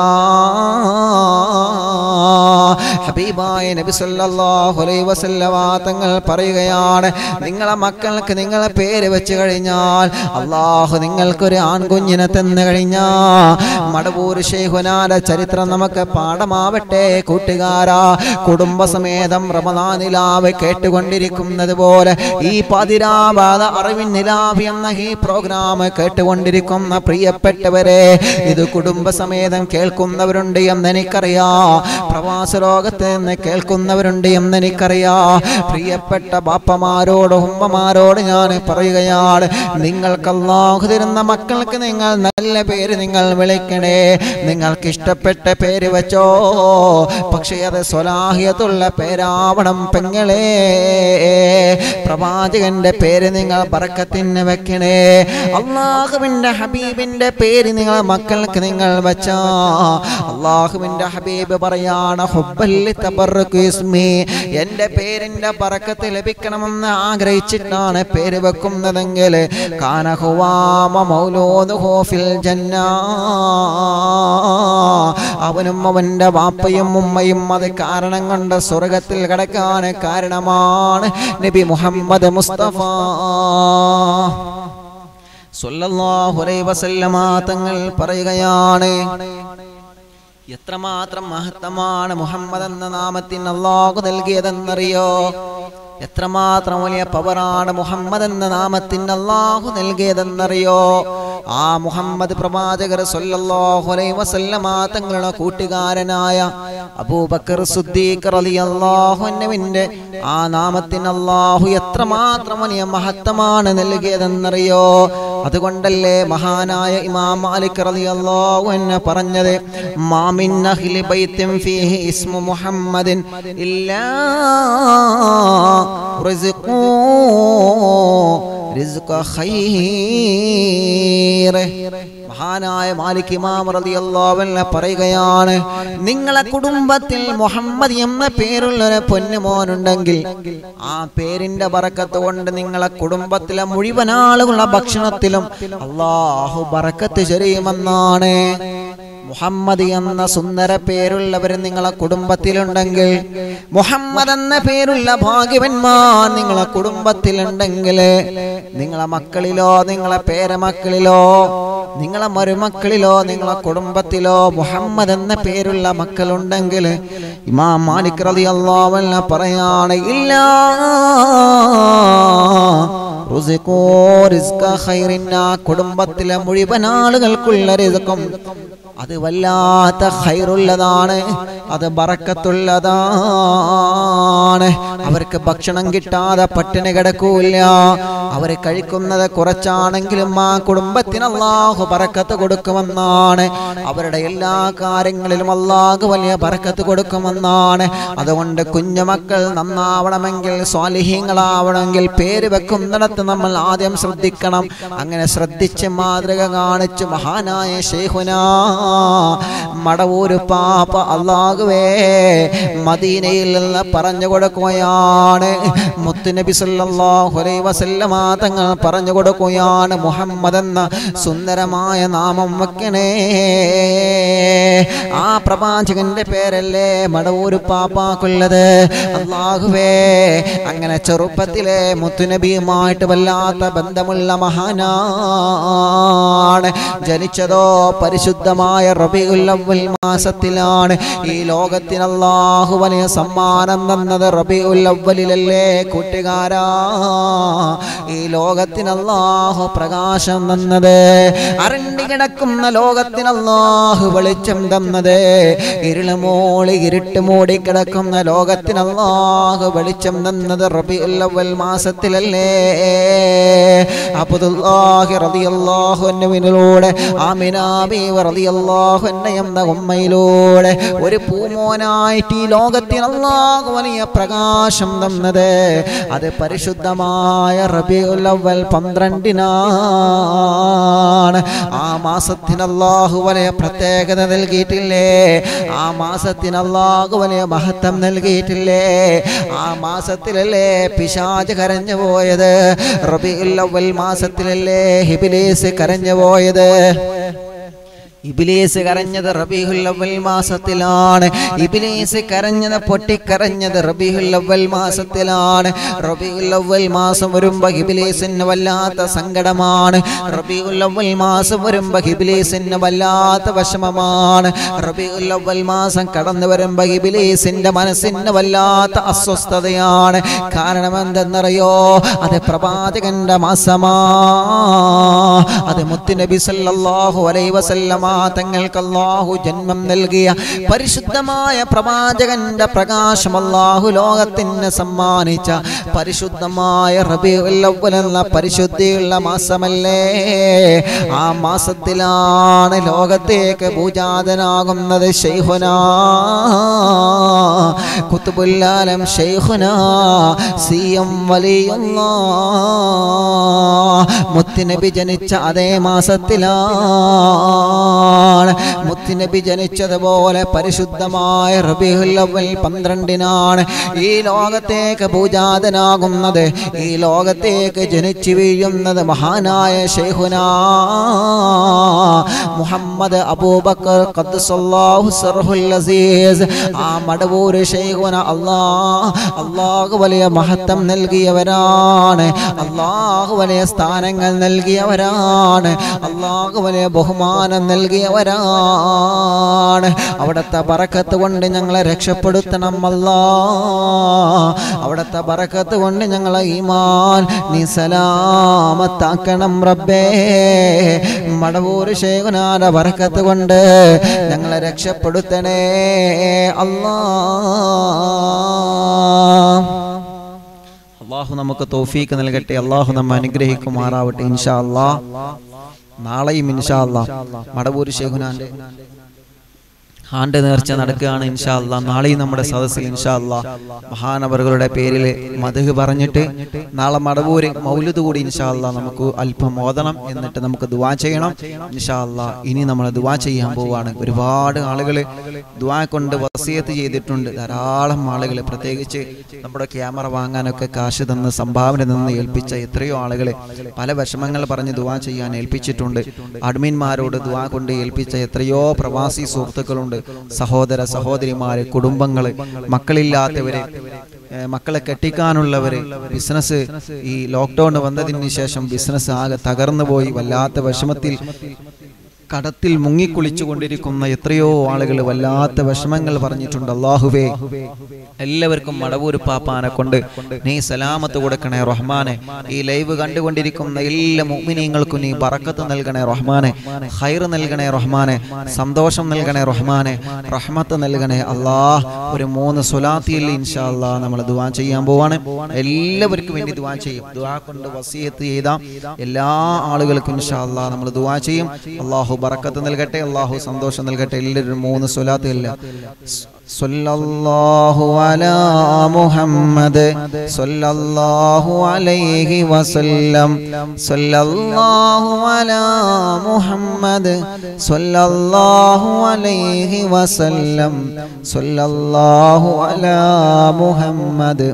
[SPEAKER 1] ഹബീബായ നബി സല്ലല്ലാഹു അലൈഹി വസല്ലമ തങ്ങൾ പറയുകയാണ് നിങ്ങളെ മക്കൾക്ക് നിങ്ങളെ പേര് വെച്ച് കഴിഞ്ഞാൽ അള്ളാഹു നിങ്ങൾക്കൊരു ആൺകുഞ്ഞിനെ തന്നു കഴിഞ്ഞാൽ മടവൂർ ശേഖുനാര ചരിത്രം നമുക്ക് പാഠമാവട്ടെ കൂട്ടുകാരാ കുടുംബസമേതം റമദാനിലാവ് കേട്ടുകൊണ്ടിരിക്കുന്നത് പോലെ ഈ പതിരാവാത അറിവിൻ നിലാവ് എന്ന ഈ പ്രോഗ്രാം കേട്ടുകൊണ്ടിരിക്കുന്ന പ്രിയപ്പെട്ടവരെ ഇത് കുടുംബസമേതം കേൾക്കുന്നവരുണ്ട് എന്ന് എനിക്കറിയാ പ്രവാസ ലോകത്ത് നിന്ന് കേൾക്കുന്നവരുണ്ട് എന്ന് എനിക്കറിയാ പ്രിയപ്പെട്ട ബാപ്പമാരോട് ഉമ്മമാരോട് ഞാൻ പറയുകയാണ് നിങ്ങൾക്ക് അള്ളാഹു തരുന്ന മക്കൾക്ക് നിങ്ങൾ നല്ല പേര് നിങ്ങൾ വിളിക്കണേ നിങ്ങൾക്ക് ഇഷ്ടപ്പെട്ട പേര് വെച്ചോ പക്ഷേ അത് സ്വലാഹിയത്തുള്ള പേരാവണം പെങ്ങളെ പ്രവാചകന്റെ പേര് നിങ്ങൾ പറക്കത്തിന് വെക്കണേ അള്ളാഹുവിന്റെ ഹബീബിന്റെ പേര് നിങ്ങൾ മക്കൾക്ക് നിങ്ങൾ വെച്ചാ അള്ളാഹുവിന്റെ ഹബീബ് പറയാണ് ഹുബ്ബല്ലി തബറക്കു ഇസ്മി എന്റെ പേരിന്റെ പറക്കത്ത് ലഭിക്കണമെന്ന് ആഗ്രഹിച്ചിട്ടാണ് പേര് വെക്കുന്നതെങ്കിൽ കാനഹുവാമ മൗലൂദുഹു ഫിൽ ജന്ന അവനും അവന്റെ വാപ്പയും ഉമ്മയും അത് കാരണം കൊണ്ട് സ്വർഗത്തിൽ കിടക്കാൻ കാരണമാണ് നബി മുഹമ്മദ് മുസ്തഫ സ്വല്ലല്ലാഹു അലൈഹി വസല്ലമ തങ്ങൾ പറയുകയാണ് എത്രമാത്രം മഹത്തമാണ് മുഹമ്മദ് എന്ന നാമത്തിന് അള്ളാഹു നൽകിയതെന്നറിയോ എത്രമാത്രം വലിയ പവറാണ് മുഹമ്മദ് എന്ന നാമത്തിന് അള്ളാഹു നൽകിയതെന്നറിയോ ആ മുഹമ്മദ് പ്രവാചകർ സല്ലല്ലാഹു അലൈഹി വസല്ലമ തങ്ങളുടെ കൂട്ടുകാരനായ അബൂബക്കർ സുദ്ദീഖ് റളിയല്ലാഹു അൻഹുവിന്റെ ആ നാമത്തിന് അള്ളാഹു എത്രമാത്രം വലിയ മഹത്തമാണ് നൽകിയതെന്നറിയോ അതുകൊണ്ടല്ലേ മഹാനായ ഇമാം മാലിക് റളിയല്ലാഹു അൻഹു പറഞ്ഞത് മാമിൻ അഹ്ലി ബൈത്തിൻ ഫീഹി ഇസ്മു മുഹമ്മദിൻ ഇല്ലാ رزقوا റിസ്ഖ ഖൈർ മഹാനായ മാലിക് ഇമാം റളിയല്ലാഹു അൻഹു പറയുകയാണ് നിങ്ങളെ കുടുംബത്തിൽ മുഹമ്മദ് എന്ന പേരുള്ള ഒരു പൊന്നുമോനുണ്ടെങ്കിൽ ആ പേരിന്റെ ബറക്കത്ത് കൊണ്ട് നിങ്ങളെ കുടുംബത്തിലെ മുഴുവൻ ആളുകളുടെ ഭക്ഷണത്തിലും അള്ളാഹു ബറക്കത്ത് ചെറിയുമെന്നാണ് മുഹമ്മദ് എന്ന സുന്ദര പേരുള്ളവർ നിങ്ങളെ കുടുംബത്തിലുണ്ടെങ്കിൽ മുഹമ്മദ് എന്ന പേരുള്ള ഭാഗ്യവന്മാർ നിങ്ങളെ കുടുംബത്തിലുണ്ടെങ്കിൽ നിങ്ങളെ മക്കളിലോ നിങ്ങളെ പേരമക്കളിലോ നിങ്ങളെ മരുമക്കളിലോ നിങ്ങളെ കുടുംബത്തിലോ മുഹമ്മദ് എന്ന പേരുള്ള മക്കളുണ്ടെങ്കിൽ ഇമാം മാലിക് റളിയല്ലാഹു അൻഹു പറയാണ് ഇല്ല റുസിഖോ റിസ്ക ഖൈറിൻ ആ കുടുംബത്തിലെ മുഴുവൻ ആളുകൾക്കുള്ള റിസ്ക്കും അത് വല്ലാത്ത ഖൈറുള്ളതാണ് അത് ബറക്കത്തുള്ളതാണ് അവർക്ക് ഭക്ഷണം കിട്ടാതെ പട്ടിണി കിടക്കൂല അവർ കഴിക്കുന്നത് കുറച്ചാണെങ്കിലും ആ കുടുംബത്തിന് അള്ളാഹു ബറക്കത്ത് കൊടുക്കുമെന്നാണ് അവരുടെ എല്ലാ കാര്യങ്ങളിലും അള്ളാഹു വലിയ ബറക്കത്ത് കൊടുക്കുമെന്നാണ് അതുകൊണ്ട് കുഞ്ഞുമക്കൾ നന്നാവണമെങ്കിൽ സ്വാലിഹീങ്ങളാവണമെങ്കിൽ പേര് വെക്കുന്നിടത്ത് നമ്മൾ ആദ്യം ശ്രദ്ധിക്കണം അങ്ങനെ ശ്രദ്ധിച്ച് മാതൃക കാണിച്ചു മഹാനായ ഷെയ്ഖുനാ മടവൂര് പാപ്പ അള്ളാഹുവേ മദീനയിൽ നിന്ന് പറഞ്ഞു കൊടുക്കുകയാണ് മുത്തുനബി സല്ലല്ലാഹു അലൈഹി വസല്ലമ തങ്ങൾ പറഞ്ഞു കൊടുക്കുകയാണ് മുഹമ്മദ് എന്ന സുന്ദരമായ നാമം വെക്കണേ ആ പ്രവാചകന്റെ പേരല്ലേ മടവൂര് പാപ്പാക്കുള്ളത് അള്ളാഹുവേ അങ്ങനെ ചെറുപ്പത്തിലെ മുത്തുനബിയുമായിട്ട് വല്ലാത്ത ബന്ധമുള്ള മഹാനാണ് ജനിച്ചതോ പരിശുദ്ധമായ റബിഉൽ അവ്വൽ മാസത്തിലാണ് ഈ ലോകത്തിന് അല്ലാഹു വലിയ സമ്മാനം തന്നത് റബിഉൽ അവ്വലിലല്ലേ കൂട്ടുകാരാ ഈ ലോകത്തിന് അല്ലാഹു പ്രകാശം തന്നത് അരണ്ടി കിടക്കുന്ന ലോകത്തിന് അല്ലാഹു വെളിച്ചം തന്നത് ഇരുള് മോളി ഇരുട്ട് മൂടി കിടക്കുന്ന ലോകത്തിന് അല്ലാഹു വെളിച്ചം തന്നത് റബിഉൽ അവ്വൽ മാസത്തിലല്ലേ അബ്ദുല്ലാഹി റളിയല്ലാഹു അൻഹുവിലൂടെ ആമിന ബീവി റളിയല്ലാഹു അൻഹ എന്ന ഉമ്മയിലൂടെ ഒരു പൂമോനായിട്ട് ഈ ലോകത്തിന് അല്ലാഹു വലിയ പ്രകാശം തന്നത് അത് പരിശുദ്ധമായ റബിഉൽ അവ്വൽ പന്ത്രണ്ടിനാണ് ആ മാസത്തിന് അല്ലാഹു വലിയ പ്രത്യേകത നൽകിയിട്ടില്ലേ ആ മാസത്തിന് അല്ലാഹു വലിയ മഹത്വം നൽകിയിട്ടില്ലേ ആ മാസത്തിലല്ലേ പിശാജ് കരഞ്ഞു പോയത് റബിഉൽ അവ്വൽ മാസത്തിലല്ലേ ഹിബിലീസ് കരഞ്ഞു പോയത് ഇബിലീസ് കരഞ്ഞത് റബീഹുൽ അവൽ മാസത്തിലാണ് ഇബിലീസ് കരഞ്ഞത് പൊട്ടിക്കരഞ്ഞത് റബീഹുൽ അവൽ മാസത്തിലാണ് റബീഹുൽ അവൽ മാസം വരുമ്പോൾ ഇബിലീസിന് വല്ലാത്ത സങ്കടമാണ് റബീഹുൽ അവൽ മാസം വരുമ്പോൾ ഇബിലീസിന് വല്ലാത്ത വിഷമമാണ് റബീഹുൽ അവൽ മാസം കടന്നു വരുമ്പോൾ ഇബിലീസിന്റെ മനസ്സിന് വല്ലാത്ത അസ്വസ്ഥതയാണ് കാരണം എന്തെന്നറിയോ അത് പ്രവാചകന്റെ മാസമാ അത് മുത്തുനബി സല്ലല്ലാഹു അലൈഹി വസല്ലമ തങ്ങൾക്ക് അല്ലാഹു ജന്മം നൽകിയ പരിശുദ്ധമായ പ്രവാചകന്റെ പ്രകാശം അല്ലാഹു ലോകത്തിന് സമ്മാനിച്ച പരിശുദ്ധമായ റബീഉൽ അവ്വൽ എന്ന പരിശുദ്ധിയുള്ള മാസമല്ലേ ആ മാസത്തിലാണ് ലോകത്തേക്ക് ഭൂജാതനാകുന്നത് ശൈഖുനാ കുത്തുബുല്ലാലം ശൈഖുനാ സി എം വലിയുള്ള മുത്തുനബി ജനിച്ച അതേ മാസത്തിലാണ് മുത്തുനബി ജനിച്ചതുപോലെ പരിശുദ്ധമായ റബീഹുൽ അവൽ പന്ത്രണ്ടിനാണ് ഈ ലോകത്തേക്ക് പൂജാതനാകുന്നത് ഈ ലോകത്തേക്ക് ജനിച്ചു വീഴുന്നത് മഹാനായ ഷെയ്ഖുനാ മുഹമ്മദ് അബൂബക്കർ ഖദ്ദസല്ലാഹു സർഹുൽ അസീസ് ആ മടവൂര് ഷെയ്ഖുന അല്ലാ അല്ലാഹു വലിയ മഹത്വം നൽകിയവരാണ് അല്ലാഹു വലിയ സ്ഥാനങ്ങൾ നൽകിയവരാണ് അല്ലാഹു വലിയ ബഹുമാനം നൽകിയവരാണ് അവിടുത്തെ ബറക്കത്ത് കൊണ്ട് ഞങ്ങളെ രക്ഷപ്പെടുത്തണം അല്ലാ അവിടുത്തെ ബറക്കത്ത് കൊണ്ട് ഞങ്ങളെ ഈമാൻ നീ സലാമത്താക്കണം റബ്ബേ മടവൂര് ശേഖനാന്റെ ബറക്കത്ത് കൊണ്ട് ഞങ്ങളെ രക്ഷപ്പെടുത്തണേ അല്ലാ അള്ളാഹു നമുക്ക് തോഫീക്ക് നൽകട്ടെ അള്ളാഹു നമ്മെ അനുഗ്രഹിക്കുമാറാവട്ടെ ഇൻഷാ അല്ലാ നാളെയും ഇൻഷാ അല്ലാ മടവൂര് ശേഖുനാന്റെ ആണ്ട് നേർച്ച നടക്കുകയാണ് ഇൻഷാ അല്ലാ നാളെയും നമ്മുടെ സദസ്സിൽ ഇൻഷാ അല്ലാ മഹാനവറുകളുടെ പേരിൽ മധു പറഞ്ഞിട്ട് നാളെ മടവൂര് മൗലുദ് കൂടി ഇൻഷാ അല്ലാ നമുക്ക് അല്പം ഓതണം എന്നിട്ട് നമുക്ക് ദുവാ ചെയ്യണം ഇൻഷാ അല്ലാ ഇനി നമ്മൾ ദുവാ ചെയ്യാൻ പോവാണ് ഒരുപാട് ആളുകൾ ദുവാ കൊണ്ട് വസിയത്ത് ചെയ്തിട്ടുണ്ട് ധാരാളം ആളുകൾ പ്രത്യേകിച്ച് നമ്മുടെ ക്യാമറ വാങ്ങാനൊക്കെ കാശ് തന്ന് സംഭാവന തന്ന് ഏൽപ്പിച്ച എത്രയോ ആളുകൾ പല വിഷമങ്ങൾ പറഞ്ഞ് ദുവാ ചെയ്യാൻ ഏൽപ്പിച്ചിട്ടുണ്ട് അഡ്മിന്മാരോട് ദുവാ കൊണ്ട് ഏൽപ്പിച്ച എത്രയോ പ്രവാസി സുഹൃത്തുക്കളുണ്ട് സഹോദര സഹോദരിമാര് കുടുംബങ്ങള് മക്കളില്ലാത്തവര് ഏഹ് മക്കളെ കെട്ടിക്കാനുള്ളവര് ബിസിനസ് ഈ ലോക്ക്ഡൌൺ വന്നതിന് ശേഷം ബിസിനസ് ആകെ തകർന്നു പോയി വല്ലാത്ത വിഷമത്തിൽ കടത്തിൽ മുങ്ങിക്കുളിച്ചു കൊണ്ടിരിക്കുന്ന എത്രയോ ആളുകൾ വല്ലാത്ത വിഷമങ്ങൾ പറഞ്ഞിട്ടുണ്ട് അള്ളാഹുവേ എല്ലാവർക്കും മടവൂർ പാപ്പാനെ കൊണ്ട് നീ സലാമത്ത് കൊടുക്കണേ റഹ്മാനെ ഈ ലൈവ് കണ്ടുകൊണ്ടിരിക്കുന്ന എല്ലാ മുഅ്മിനീങ്ങൾക്കും നീ ബറക്കത്ത് നൽകണേ റഹ്മാനെ ഹൈർ നൽകണേ റഹ്മാനെ സന്തോഷം നൽകണേ റഹ്മാനെ റഹ്മത്ത് നൽകണേ അള്ളാഹ് ഒരു മൂന്ന് സുലാത്തിയിൽ ഇൻഷാ അല്ലാ നമ്മൾ ദുആ ചെയ്യാൻ പോവാണ് എല്ലാവർക്കും വേണ്ടി ദുആ ചെയ്യും ദുആ കൊണ്ട് വസിയത്ത് ചെയ്ത എല്ലാ ആളുകൾക്കും ഇൻഷാ അല്ലാ നമ്മൾ ദുആ ചെയ്യും അള്ളാഹു ബറക്കത്ത് നൽകട്ടെ അള്ളാഹു സന്തോഷം നൽകട്ടെ എല്ലാവരും മൂന്ന് സ്വലാത്ത് ഇല്ല സല്ലല്ലാഹു അലാ മുഹമ്മദ് സല്ലല്ലാഹു അലൈഹി വസല്ലം സല്ലല്ലാഹു അലാ മുഹമ്മദ് സല്ലല്ലാഹു അലൈഹി വസല്ലം സല്ലല്ലാഹു അലാ മുഹമ്മദ്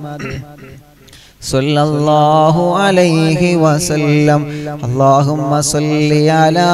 [SPEAKER 1] صلى الله عليه وسلم اللهم صل على